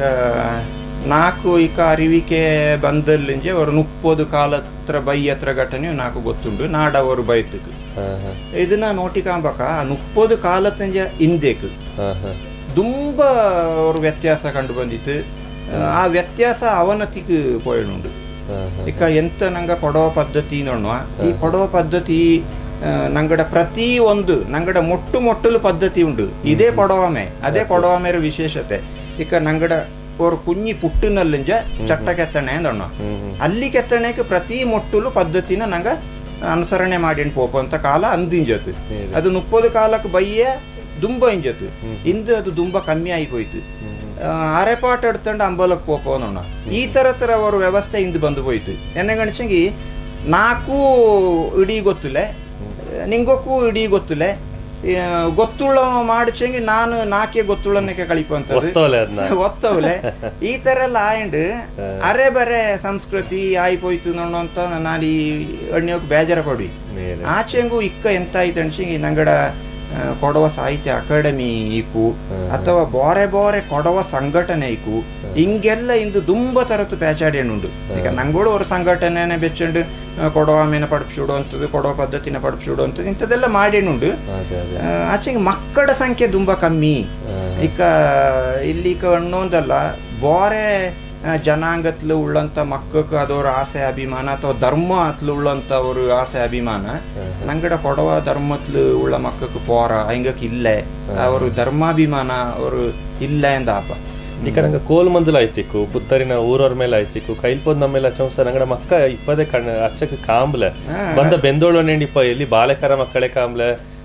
Speaker 2: ನಾಲ್ಕು ಈಗ ಅರಿವಿಕೆ ಬಂದಲ್ಲಿಂಜೆ ಅವರು ಮುಪ್ಪದು ಕಾಲತ್ರ ಬೈ ಹತ್ರ ಘಟನೆ ನಾಲ್ಕು ಗೊತ್ತುಂಡು ನಾಡವರು ಬೈತಕ್ಕೆ
Speaker 1: ಹಾ ಹಾ
Speaker 2: ಇದನ್ನ ನೋಟಿಕಾಂಬಕ ಆ ಮುಪ್ಪದು ಕಾಲತ್ತಂಜ ಹಿಂದೆಕ್
Speaker 1: ಹಾ ಹಾ
Speaker 2: ತುಂಬ ಅವರು ವ್ಯತ್ಯಾಸ ಕಂಡು ಬಂದಿತ್ತು ಆ ವ್ಯತ್ಯಾಸ ಅವನತಿಗೆ ಪೋಯಣುಂಡು
Speaker 1: ಹಾ ಹಾ
Speaker 2: ಇಕ ಎಂತ ನಂಗ ಕೊಡೋ ಪದ್ಧತಿ ನೋಡುವ ಈ ಕೊಡೋ ಪದ್ಧತಿ ಆ, ನಂಗಡ ಪ್ರತಿ ಒಂದು ನಂಗಡ ಮೊಟ್ಟು ಮೊಟ್ಟಲು ಪದ್ಧತಿ ಉಂಡು ಇದೇ ಕೊಡವಾಮೆ ಅದೇ ಕೊಡವಾಮೆರ ವಿಶೇಷತೆ ಇಕ ನಂಗಡ ஒரு ಕುഞ്ഞಿ ಪುಟ್ಟಿನಲ್ಲಿಂಜ ಚಟ್ಟ ಕೆತ್ತಣೆ ಅಂದಣ್ಣ ಅಲ್ಲಿ ಕೆತ್ತಣೆಗೆ ಪ್ರತಿ ಮೊಟ್ಟಲು ಪದ್ಧತಿನ ನಂಗ ಅನುಸರಣೆ ಮಾಡಿ ಪೋಪ ಅಂತ ಕಾಲ ಅಂದಿಂಜತ್ ಅದು ಮುಪ್ಪದು ಕಾಲಕ್ಕೆ ಬಯ್ಯ ದುಂಬ ಇಂಜತ್ ಇಂದು ಅದು ದುಂಬ ಕಮ್ಮಿ ಆಗಿ ಅರೆಪಾಟ ಎಡ್ತಂಡು ಅಂಬಲಕ್ಕೆ ಪೋಪವನಣ್ಣ ಈ ತರ ತರ ಅವ್ರ ವ್ಯವಸ್ಥೆ ಇಂದು ಬಂದು ಹೋಯ್ತು ಎಣ್ಣೆ ಗಣಸಂಗಿ ನಾಲ್ಕು ಇಡೀ ಗೊತ್ತಿಲ್ಲ ನಿಂಗೊಕ್ಕೂ ಇಡೀ ಗೊತ್ತಿಲ್ಲ ಆ, ಗೊತ್ತುಳ್ಳ ಮಾಡಿಚಂಗಿ ನಾನು ನಾಕೆ ಗೊತ್ತುಳ್ಳನಕ್ಕೆ ಕಳಿಪಂತದ್ದು
Speaker 1: ಒತ್ತೋಲೆ ಅದನ್ನ
Speaker 2: ಒತ್ತವಲೆ ಈ ತರ ಎಲ್ಲ ಆಯಂಡ್ ಅರೆ ಬರೆ ಸಂಸ್ಕೃತಿ ಆಯ್ಪೋಯ್ತು ನೋಡು ಅಂತ ನಾನು ಈ ಅಣ್ಣಿಯೋಗ್ ಬೇಜಾರ ಪಡಿ
Speaker 1: ನೇರೆ
Speaker 2: ಆಚೆಂಗು ಇಕ್ಕ ಎಂತ ಆಯ್ತು ಅನ್ಸಿಂಗಿ ನಂಗಡ ಆ, ಕೊಡವ ಸಾಹಿತ್ಯ ಅಕಾಡೆಮಿ ಈಕು ಅಥವಾ ಬೋರೆ ಬೋರೆ ಕೊಡವ ಸಂಘಟನೆ ಈಕು ಹಿಂಗೆಲ್ಲ ಇಂದು ದುಂಬ ತರತ್ತು ಪ್ಯಾಚಾಡಿ ಉಂಡು ಈಗ ನಂಗಳು ಅವ್ರ ಸಂಘಟನೆನೆ ಬೆಚ್ಚಂಡು ಆ, ಕೊಡವ ಮೇನ ಪಡಪಿಸುಡು ಅಂತದ್ದು ಕೊಡವ ಪದ್ಧತಿನ ಪಡಪಿಸುಡು ಅಂತದ್ದು ಇಂಥದ್ದೆಲ್ಲ ಮಾಡೇನುಂಡು
Speaker 1: ಅದೇ ಅದೇ
Speaker 2: ಆ, ಆಚೆಗೆ ಮಕ್ಕಳ ಸಂಖ್ಯೆ ತುಂಬಾ ಕಮ್ಮಿ ಇಕ ಇಲ್ಲಿ ಇಕ ಅನ್ನೋದಲ್ಲ ಬೋರೆ ಆ, ಜನಾಂಗತ್ಲು ಉಳ್ಳಂತ ಮಕ್ಕಕ್ಕೆ ಅದವ್ರ ಆಸೆ ಅಭಿಮಾನ ಅಥವಾ ಧರ್ಮ ಅತ್ಲು ಉಳ್ಳಂತ ಅವ್ರ ಆಸೆ ಅಭಿಮಾನ ನಂಗಡ ಕೊಡವ ಧರ್ಮತ್ಲು ಉಳ್ಳ ಮಕ್ಕಕ್ಕೆ ಪೋರ ಹಿಂಗಕ್ಕೆ ಇಲ್ಲೇ ಅವರು ಧರ್ಮಾಭಿಮಾನ ಅವರು ಇಲ್ಲ ಎಂದಾಪ
Speaker 1: ಈಗ ನಂಗೆ ಕೋಲ್ ಮಂದುಲ ಆಯ್ತಿಕ್ಕು ಪುತ್ತರಿನ ಊರವ್ರ ಮೇಲೆ ಆಯ್ತಿಕ್ಕು ಕೈಲ್ಪೊಂದ್ ನಮ್ಮ ಮೇಲೆ ಚಂಸ ನಂಗಡ ಮಕ್ಕ ಇಪ್ಪದೇ ಕಣ್ಣ ಅಚ್ಚಕ್ಕೆ ಕಾಂಬ್ಲೆ ಬಂದ ಬೆಂದೋಳು ನೆಂಡಿಪ್ಪ ಎಲ್ಲಿ ಬಾಲಕರ ಮಕ್ಕಳೇ ಕಾಂಬ್ಲೆ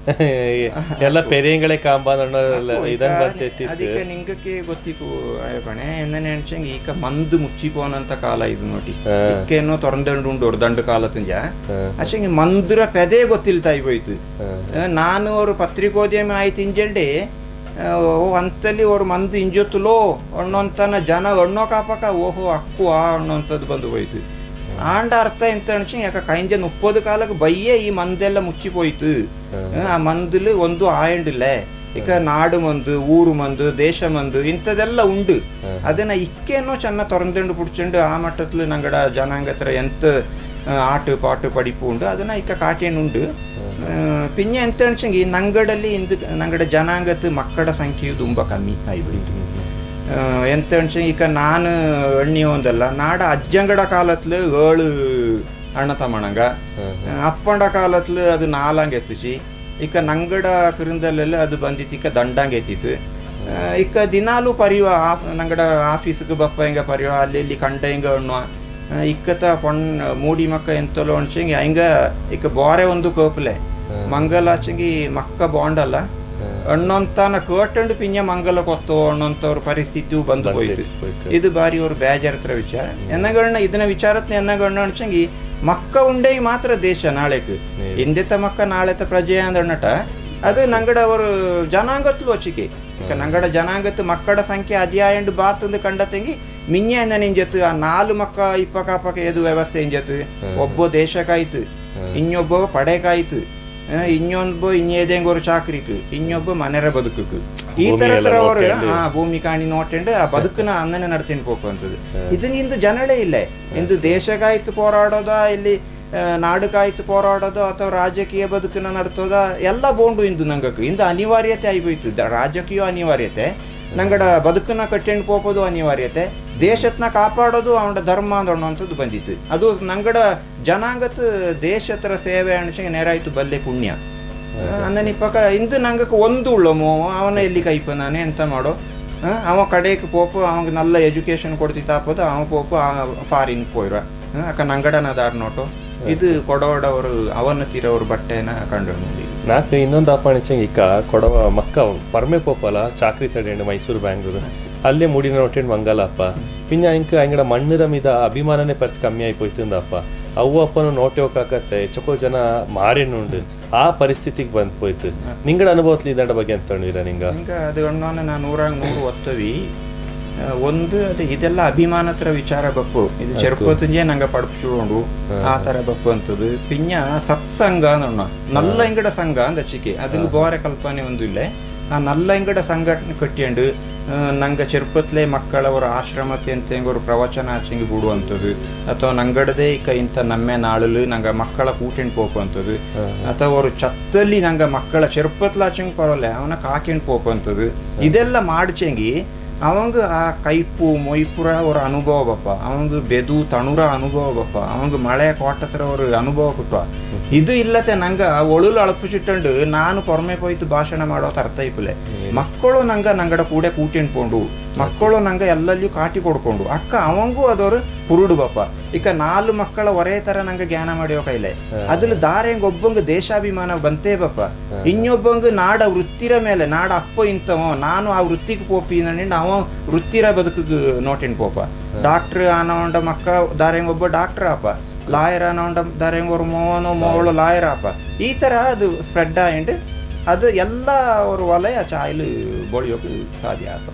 Speaker 1: ಎಲ್ಲ ಪೆರಿಯಂಗಳೇ ಕಾಂಬ ಇದನ್ ಬರ್ತಿತ್ತು
Speaker 2: ಅದಕ್ಕೆ ನಿಂಗಕ್ಕೆ ಗೊತ್ತಿಕ್ಕು ಆಯಪಣೆ ಎನ್ನನೆ ಅನ್ಸಂಗ್ ಈಗ ಮಂದು ಮುಚ್ಚಿಪೋನಂತ ಕಾಲ ಇದು ನೋಡಿ ಇಕ್ಕೇನೋ ತೊರಂದಂಡು ಉಂಡು ಅವ್ರು ದಂಡು ಕಾಲ ತುಂಜ ಅಷ್ಟಂಗೆ ಮಂದುರ ಪೆದೆ ಗೊತ್ತಿಲ್ತಾ ಹೋಯ್ತು ನಾನು ಅವ್ರು ಪತ್ರಿಕೋದ್ಯಮ ಆಯ್ತು ಇಂಜಲ್ಡೆ ಓ ಅಂತಲ್ಲಿ ಅವ್ರು ಮಂದು ಇಂಜೊತ್ತಲೋ ಅಣ್ಣೊಂತನ ಜನ ಅಣ್ಣೋ ಕಾಪಕ ಓಹೋ ಅಕ್ಕು ಆ ಅಣ್ಣೊಂತದ್ದು ಬಂದು ಹೋಯ್ತು ಆಂಡ ಅರ್ಥ ಎಂತ ಅನ್ಸಿ ಯಾಕ ಕೈಂಜ ಮುಪ್ಪದು ಕಾಲಕ್ಕೆ ಬಯ್ಯೇ ಈ ಮಂದೆಲ್ಲ ಮುಚ್ಚಿపోಯ್ತು ಆ ಮಂದಿಲು ಒಂದು ಆಯಂಡಿಲ್ಲ ಈಗ ನಾಡು ಮಂದು ಊರು ಮಂದು ದೇಶ ಮಂದು ಇಂಥದೆಲ್ಲ ಉಂಡು ಅದನ್ನ ಇಕ್ಕೇನೋ ಚೆನ್ನ ತೊರಂದಂಡು ಪುಡ್ಚಂಡು ಆ ಮಟ್ಟತ್ಲು ನಂಗಡ ಜನಾಂಗತ್ರ ಎಂತ ಆ, ಆಟು ಪಾಟು ಪಡಿಪು ಉಂಡು ಅದನ್ನ ಇಕ್ಕ ಕಾಟೇನು ಉಂಡು ಆ, ಪಿಂಜ ಎಂತ ಅನ್ಸಂಗಿ ನಂಗಡಲ್ಲಿ ಇಂದು ನಂಗಡ ಜನಾಂಗದ ಮಕ್ಕಳ ಸಂಖ್ಯೆಯು ತುಂಬ ಕಮ್ಮಿ ಆಯ್ಬಿಡ್ತು ಆ, ಎಂತ ಅನ್ಸ ಈಗ ನಾನು ಎಣ್ಣಿ ಒಂದಲ್ಲ ನಾಡ ಅಜ್ಜಂಗಡ ಕಾಲತ್ಲು ಏಳು ಅಣ್ಣ ತಮ್ಮಣಂಗ ಅಪ್ಪಂಡ ಕಾಲತ್ಲು ಅದು ನಾಲಂಗ್ ಎತ್ತಿಸಿ ಇಕ ನಂಗಡ ಕಿರಿಂದಲ್ಲೆಲ್ಲ ಅದು ಬಂದಿತ್ತು ಇಕ ದಂಡಂಗ್ ಎತ್ತಿತ್ತು ಆ, ಇಕ ದಿನಾಲು ಪರಿವ ಆಫ್- ನಂಗಡ ಆಫೀಸ್ಗೆ ಬಪ್ಪ ಹಿಂಗ ಪರಿವ ಅಲ್ಲಿ ಇಲ್ಲಿ ಕಂಡ ಹಿಂಗ ಅಣ್ಣುವ ಆ, ಇಕ್ಕತ ಪೊಣ್ ಮೂಡಿ ಮಕ್ಕ ಎಂತಲೋ ಅನ್ಸಂಗಿ ಹಿಂಗ ಇಕ ಬೋರೆ ಒಂದು ಕೋಪ್ಲೆ ಮಂಗಲಾಚಂಗಿ ಮಕ್ಕ ಬಾಂಡಲ್ಲ ಅಣ್ಣೊಂತಾನ ಕೇಟಂಡು ಪಿಂಜ ಮಂಗಲ ಕೊತ್ತೋ ಅಣ್ಣೊಂತವ್ರ ಪರಿಸ್ಥಿತಿಯು ಬಂದು ಹೋಯ್ತು
Speaker 1: ಹೋಯ್ತು.
Speaker 2: ಇದು ಬಾರಿ ಅವ್ರ ಬೇಜಾರತ್ರ ವಿಚಾರ ಎನ್ನಗಣ್ಣ ಇದನ್ನ ವಿಚಾರತ್ನ ಎನ್ನಗಣ್ಣ ಅನ್ಸಂಗಿ ಮಕ್ಕ ಉಂಡೆಗೆ ಮಾತ್ರ ದೇಶ ನಾಳೆಕ್ ಹಿಂದೆತ ಮಕ್ಕ ನಾಳೆತ ಪ್ರಜೆ ಅಂದಣ್ಣಟ ಅದು ನಂಗಡ ಅವರು ಜನಾಂಗತ್ಲು ವಚಿಕೆ ಈಗ ನಂಗಡ ಜನಾಂಗತ್ ಮಕ್ಕಳ ಸಂಖ್ಯೆ ಅಧ್ಯಾಯಂಡು ಬಾತಂದು ಕಂಡ ತಂಗಿ ಮಿಂಜ ನಿಂಜತ್ ಆ ನಾಲು ಮಕ್ಕ ಇಪ್ಪ ಕಾಪಕ ಏದು ವ್ಯವಸ್ಥೆ ಇಂಜತ್ ಒಬ್ಬ ದೇಶಕ್ಕಾಯ್ತು ಇನ್ನೊಬ್ಬ ಪಡೆಕಾಯ್ತು ಆ, ಇನ್ನೊಬ್ಬ ಇನ್ನೇದೇಂಗ್ ஒரு ಚಾಕ್ರಿಕ್ ಇನ್ನೊಬ್ಬ ಮನೆರ ಬದುಕುಕ್ ಈ ತರ
Speaker 1: ಭೂಮಿ ಎಲ್ಲ
Speaker 2: ಅವರು
Speaker 1: ನೋಡ್ಕೊಂಡು.
Speaker 2: ಆ ಭೂಮಿ ಕಾಣಿ ನೋಟಂಡು ಆ ಬದುಕನ ಅನ್ನನೆ ನಡ್ತೀನಿ ಪೋಕು ಅಂತದ್ದು ಇದನ್ನ ಇಂದು ಜನಳೇ ಇಲ್ಲ ಇಂದು ದೇಶಕ್ಕಾಯ್ತು ಹೋರಾಡೋದ ಇಲ್ಲಿ ಆ, ನಾಡುಕಾಯ್ತು ಹೋರಾಡೋದು ಅಥವಾ ರಾಜಕೀಯ ಬದುಕನ್ನ ನಡ್ತೋದ ಎಲ್ಲ ಬೋಂಡು ಇಂದು ನಂಗಕ್ಕೆ ಇಂದು ಅನಿವಾರ್ಯತೆ ಆಗೋಯ್ತು ದ- ರಾಜಕೀಯ ಅನಿವಾರ್ಯತೆ ನಂಗಡ ಬದುಕನ್ನ ಕಟ್ಟಿಂಡು ಪೋಪೋದು ಅನಿವಾರ್ಯತೆ ದೇಶತ್ನ ಕಾಪಾಡೋದು ಅವನ ಧರ್ಮ ಅನ್ನೋಂಥದ್ದು ಬಂದಿತ್ತು ಅದು ನಂಗಡ ಜನಾಂಗತ್ ದೇಶತ್ರ ಸೇವೆ ಅನ್ಸಂಗೆ ನೇರಾಯ್ತು ಬಲ್ಲೆ ಪುಣ್ಯ ಅನ್ನನಿ ಪಕ್ಕ ಇಂದು ನಂಗಕ್ಕೆ ಒಂದು ಉಳ್ಳಮೋ ಅವನ ಎಲ್ಲಿ ಕೈಪ ನಾನೇ ಎಂತ ಮಾಡೋ ಆ, ಅವ ಕಡೆಗೆ ಪೋಪು ಅವಂಗ ನಲ್ಲ ಎಜುಕೇಶನ್ ಕೊಡ್ತಿತ್ತಾಪದ ಅವ ಪೋಪು ಫಾರಿನ್ ಪೋಯ್ರ ಆ, ಅಕ್ಕ ನಂಗಡನ ದಾರ್ ನೋಟು ಇದು ಕೊಡೋಡವರು ಅವನ ತೀರವ್ರ ಬಟ್ಟೆನ ಕಂಡು ನೋಡಿ
Speaker 1: ನಾಲ್ಕು ಇನ್ನೊಂದು ಅಪ್ಪಣಿಚಂಗ್ ಇಕ್ಕ ಕೊಡವ ಮಕ್ಕ ಪರ್ಮೆ ಪೋಪಲ ಚಾಕ್ರಿ ತಡೆಂಡು ಮೈಸೂರು ಬ್ಯಾಂಗ್ಳೂರು ಅಲ್ಲೇ ಮುಡಿನ ನೋಟೇಂಡ್ ಮಂಗಲಪ್ಪ ಪಿನ್ನ ಇಂಕ ಅಂಗಡ ಮಣ್ಣರ ಮೀದ ಅಭಿಮಾನನೇ ಪರ್ತ್ ಕಮ್ಮಿ ಆಯ್ಪೋಯ್ತಂದಪ್ಪ ಅವು ಅಪ್ಪನು ನೋಟೆ ಹೋಗಾಕತ್ತೆ ಹೆಚ್ಚಕೋ ಜನ ಮಾರೇನುಂಡು ಆ ಪರಿಸ್ಥಿತಿಗೆ ಬಂದ್ ಹೋಯ್ತು ನಿಂಗಡ ಅನುಭವತ್ಲಿ ಇದಂಡ ಬಗ್ಗೆ ಅಂತ ಹೇಳಿರ ನಿಂಗ
Speaker 2: ಹಿಂಗ ಅದು ಗಣ್ಣನ ನಾ ನೂರಾಗ ನೂರು ಒತ್ತವಿ ಆ, ಒಂದು ಅದು ಇದೆಲ್ಲ ಅಭಿಮಾನತ್ರ ವಿಚಾರ ಬಪ್ಪು ಇದು ಚೆರ್ಕೋತಂಜೆ ನಂಗ ಪಡಪಿಸ್ಕೊಂಡು ಆ ತರ ಬಪ್ಪು ಅಂತದ್ದು ಪಿಂಜ ಸತ್ಸಂಗ ಅನ್ನೋಣ ನಲ್ಲ ಇಂಗಡ ಸಂಘ ಅಂದ ಚಿಕೆ ಅದಕ್ಕೆ ಬೋರೆ ಕಲ್ಪನೆ ಒಂದು ಇಲ್ಲ ಆ ನಲ್ಲ ಇಂಗಡ ಸಂಘಟನೆ ಕಟ್ಟಿಯಂಡು ಆ, ನಂಗ ಚೆರ್ಪತ್ಲೆ ಮಕ್ಕಳವರ ಆಶ್ರಮಕ್ಕೆ ಅಂತ ಹೆಂಗವ್ರು ಪ್ರವಚನ ಆಚೆಂಗೆ ಬಿಡುವಂಥದ್ದು ಅಥವಾ ನಂಗಡದೇ ಇಕ ಇಂಥ ನಮ್ಮೆ ನಾಳಲು ನಂಗ ಮಕ್ಕಳ ಕೂಟೆಂಡ್ ಪೋಪುವಂಥದ್ದು ಅಥವಾ ಅವರು ಚತ್ತಲ್ಲಿ ನಂಗ ಮಕ್ಕಳ ಚೆರ್ಪತ್ಲ ಆಚೆಂಗೆ ಪರಲ್ಲ ಅವನ ಕಾಕೆಂಡ್ ಪೋಪುವಂಥದ್ದು ಇದೆಲ್ಲ ಮಾಡ್ಚೆಂಗಿ ಅವಂಗ ಆ ಕೈಪು ಮೊಯ್ಪುರ ಅವರ ಅನುಭವ ಬಪ್ಪ ಅವಂಗ ಬೆದು ತಣುರ ಅನುಭವ ಬಪ್ಪ ಅವಂಗ ಮಳೆ ಕೋಟತ್ರ ಅವ್ರ ಅನುಭವ ಕೊಟ್ಟ ಇದು ಇಲ್ಲತೆ ನಂಗ ಒಳುಲು ಅಳಪಿಸಿಟ್ಟಂಡು ನಾನು ಪೊರ್ಮೆ ಪೋಯ್ತು ಭಾಷಣ ಮಾಡೋತ್ ಅರ್ಥ ಇಪ್ಪಲೆ ಮಕ್ಕಳು ನಂಗ ನಂಗಡ ಕೂಡೆ ಕೂಟಿಂಡ್ಕೊಂಡು ಮಕ್ಕಳು ನಂಗ ಎಲ್ಲಲ್ಲಿಯೂ ಕಾಟಿ ಕೊಡ್ಕೊಂಡು ಅಕ್ಕ ಅವಂಗೂ ಅದವರು ಪುರುಡು ಬಪ್ಪ ಈಗ ನಾಲ್ಕು ಮಕ್ಕಳ ಒರೇ ತರ ನಂಗ ಜ್ಞಾನ ಮಾಡಿಯೋ ಕೈಲೆ ಅದ್ರಲ್ಲಿ ದಾರೆಂಗ್ ಒಬ್ಬಂಗ ದೇಶಾಭಿಮಾನ ಬಂತೇ ಬಪ್ಪ ಇನ್ನೊಬ್ಬಂಗ ನಾಡ ವೃತ್ತಿರ ಮೇಲೆ ನಾಡ ಅಪ್ಪ ಇಂತವ ನಾನು ಆ ವೃತ್ತಿಗೆ ಪೋಪಿ ನಂಡು ಅವ ವೃತ್ತಿರ ಬದುಕಿಗೆ ನೋಟಿನ್ ಪೋಪ ಡಾಕ್ಟರ್ ಆನವಂಡ ಮಕ್ಕ ದಾರೆಂಗ್ ಒಬ್ಬ ಡಾಕ್ಟರ್ ಅಪ್ಪ ಲಾಯರ್ ಆನವಂಡ ದಾರೆಂಗ್ ಅವ್ರ ಮೋವನು ಮೋವಳು ಲಾಯರ್ ಅಪ್ಪ ಈ ತರ ಅದು ಸ್ಪ್ರೆಡ್ ಆಯ್ಂಡು ಅದು ಎಲ್ಲ ಅವ್ರ ವಲಯ ಚಾಯ್ಲು ಬಳಿಯೋಕೆ ಸಾಧ್ಯ ಆಪ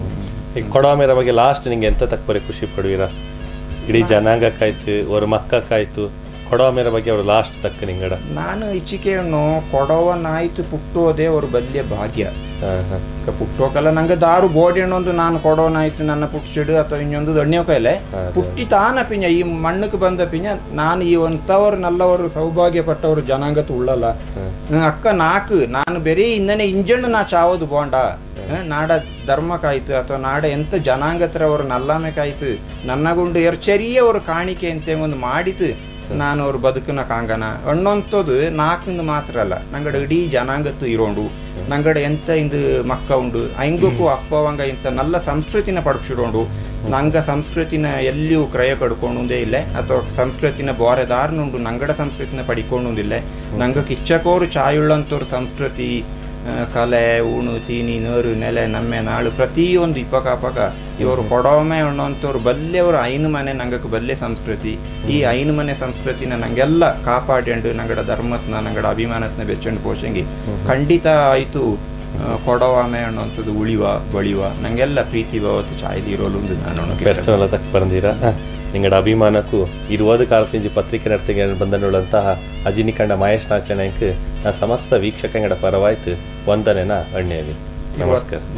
Speaker 1: ಈಗ ಕೊಡವ ಮೇರ ಬಗ್ಗೆ ಲಾಸ್ಟ್ ನಿಂಗೆ ಎಂತ ತಕ್ಬರಿ ಖುಷಿ ಪಡುವಿರ ಇಡೀ ಜನಾಂಗಕ್ಕಾಯ್ತು ಅವ್ರ ಮಕ್ಕಕ್ಕಾಯ್ತು ಕೊಡವ ಮೇರ ಬಗ್ಗೆ ಅವ್ರು ಲಾಸ್ಟ್ ತಕ್ಕ ನಿಂಗಡ
Speaker 2: ನಾನು ಇಚ್ಚಿಕೆಯನ್ನು ಕೊಡವನಾಯ್ತು ಪುಟ್ಟೋದೇ ಅವ್ರ ಬಲ್ಯ ಭಾಗ್ಯ
Speaker 1: ಹಾ ಹಾ
Speaker 2: ಈಗ ಪುಟ್ಟೋಕಲ್ಲ ನಂಗೆ ದಾರು ಬೋಡಿ ಒಂದು ನಾನು ಕೊಡೋನಾಯ್ತು ನನ್ನ ಪುಟ್ಸಿಡು ಅಥವಾ ಇನ್ನೊಂದು ದಣ್ಣಿಯೋ ಕೈಲೆ ಪುಟ್ಟಿ ತಾನ ಪಿಂಜ ಈ ಮಣ್ಣಕ್ಕೆ ಬಂದ ಪಿಂಜ ನಾನು ಈ ಒಂತವರು ನಲ್ಲವರು ಸೌಭಾಗ್ಯ ಪಟ್ಟವರು ಜನಾಂಗತ್ ಉಳ್ಳಲ್ಲ ಹ್ಮ್, ಅಕ್ಕ ನಾಕು ನಾನು ಬೇರೆ ಇನ್ನನೇ ಇಂಜಣ್ಣು ನಾ ಚಾವದು ಬೋಂಡ ಹ್ಮ್, ನಾಡ ಧರ್ಮಕ್ಕಾಯ್ತು ಅಥವಾ ನಾಡ ಎಂತ ಜನಾಂಗತ್ರ ಅವರು ನಲ್ಲಾಮೆಕಾಯ್ತು ನನ್ನಗುಂಡು ಎರ್ ಚೆರಿಯ ಅವರು ಕಾಣಿಕೆ ಅಂತ ಒಂದು ಮಾಡಿತು ನಾನು ಅವ್ರ ಬದುಕಿನ ಕಾಂಗನ ಅಣ್ಣೊಂತದು ನಾಲ್ಕಂದು ಮಾತ್ರ ಅಲ್ಲ ನಂಗಡ ಇಡೀ ಜನಾಂಗತ್ತು ಇರೋಂಡು ನಂಗಡ ಎಂತ ಇಂದು ಮಕ್ಕ ಉಂಡು ಐಂಗಕ್ಕೂ ಅಪ್ಪವಂಗ ಇಂತ ನಲ್ಲ ಸಂಸ್ಕೃತಿನ ಪಡಪಿಸಿಡೋಂಡು ನಂಗ ಸಂಸ್ಕೃತಿನ ಎಲ್ಲಿಯೂ ಕ್ರಯ ಪಡ್ಕೊಂಡುದೇ ಇಲ್ಲ ಅಥವಾ ಸಂಸ್ಕೃತಿನ ಬೋರೆದಾರ್ನುಂಡು ನಂಗಡ ಸಂಸ್ಕೃತಿನ ಪಡಿಕೊಂಡುದಿಲ್ಲ ನಂಗ ಕಿಚ್ಚಕೋರು ಚಾಯುಳ್ಳಂತವ್ರ ಸಂಸ್ಕೃತಿ ಆ, ಕಲೆ ಉಣು ತೀನಿ ನೂರು ನೆಲೆ ನಮ್ಮೆ ನಾಳು ಪ್ರತಿಯೊಂದು ಇಪ್ಪಕ ಅಪಕ ಇವರು ಕೊಡವಮೆ ಅನ್ನೋಂಥವ್ರು ಬಲ್ಲೆಯವರು ಐನು ಮನೆ ನಂಗಕ್ಕೆ ಬಲ್ಲೆ ಸಂಸ್ಕೃತಿ ಈ ಐನು ಮನೆ ಸಂಸ್ಕೃತಿನ ನಂಗೆಲ್ಲ ಕಾಪಾಡ್ಯಂಡು ನಂಗಡ ಧರ್ಮತ್ನ ನಂಗಡ ಅಭಿಮಾನತ್ನ ಬೆಚ್ಚಂಡು ಪೋಷಂಗಿ ಖಂಡಿತ ಆಯ್ತು ಆ, ಕೊಡವಾಮೆ ಅನ್ನೋಂಥದ್ದು ಉಳಿವ ಬಳಿವ ನಂಗೆಲ್ಲ ಪ್ರೀತಿ ಭಾವತ್ತು ಚಾಯ್ದು ಇರೋಲು ಒಂದು ನಾನು ಅನ್ನೋಕೆ ಇಷ್ಟ.
Speaker 1: ಬೆರ್ತವಲ್ಲ ತಕ್ಕ ಬಂದೀರಾ ನಿಂಗಡ ಅಭಿಮಾನಕ್ಕೂ ಇರುವುದು ಕಾಲಸಿಂಜಿ ಪತ್ರಿಕೆ ನಡ್ತಿಗೆ ಬಂದನುಳ್ಳಂತಹ ಅಜಿನಿ ಕಂಡ ಮಹೇಶ್ ನಾಚಣೆಂಕ್ ನಾ ಸಮಸ್ತ ವೀಕ್ಷಕಂಗಡ ಪರವಾಯ್ತು ವಂದನೆನ ಅಣ್ಣೇವಿ ನಮಸ್ಕಾರ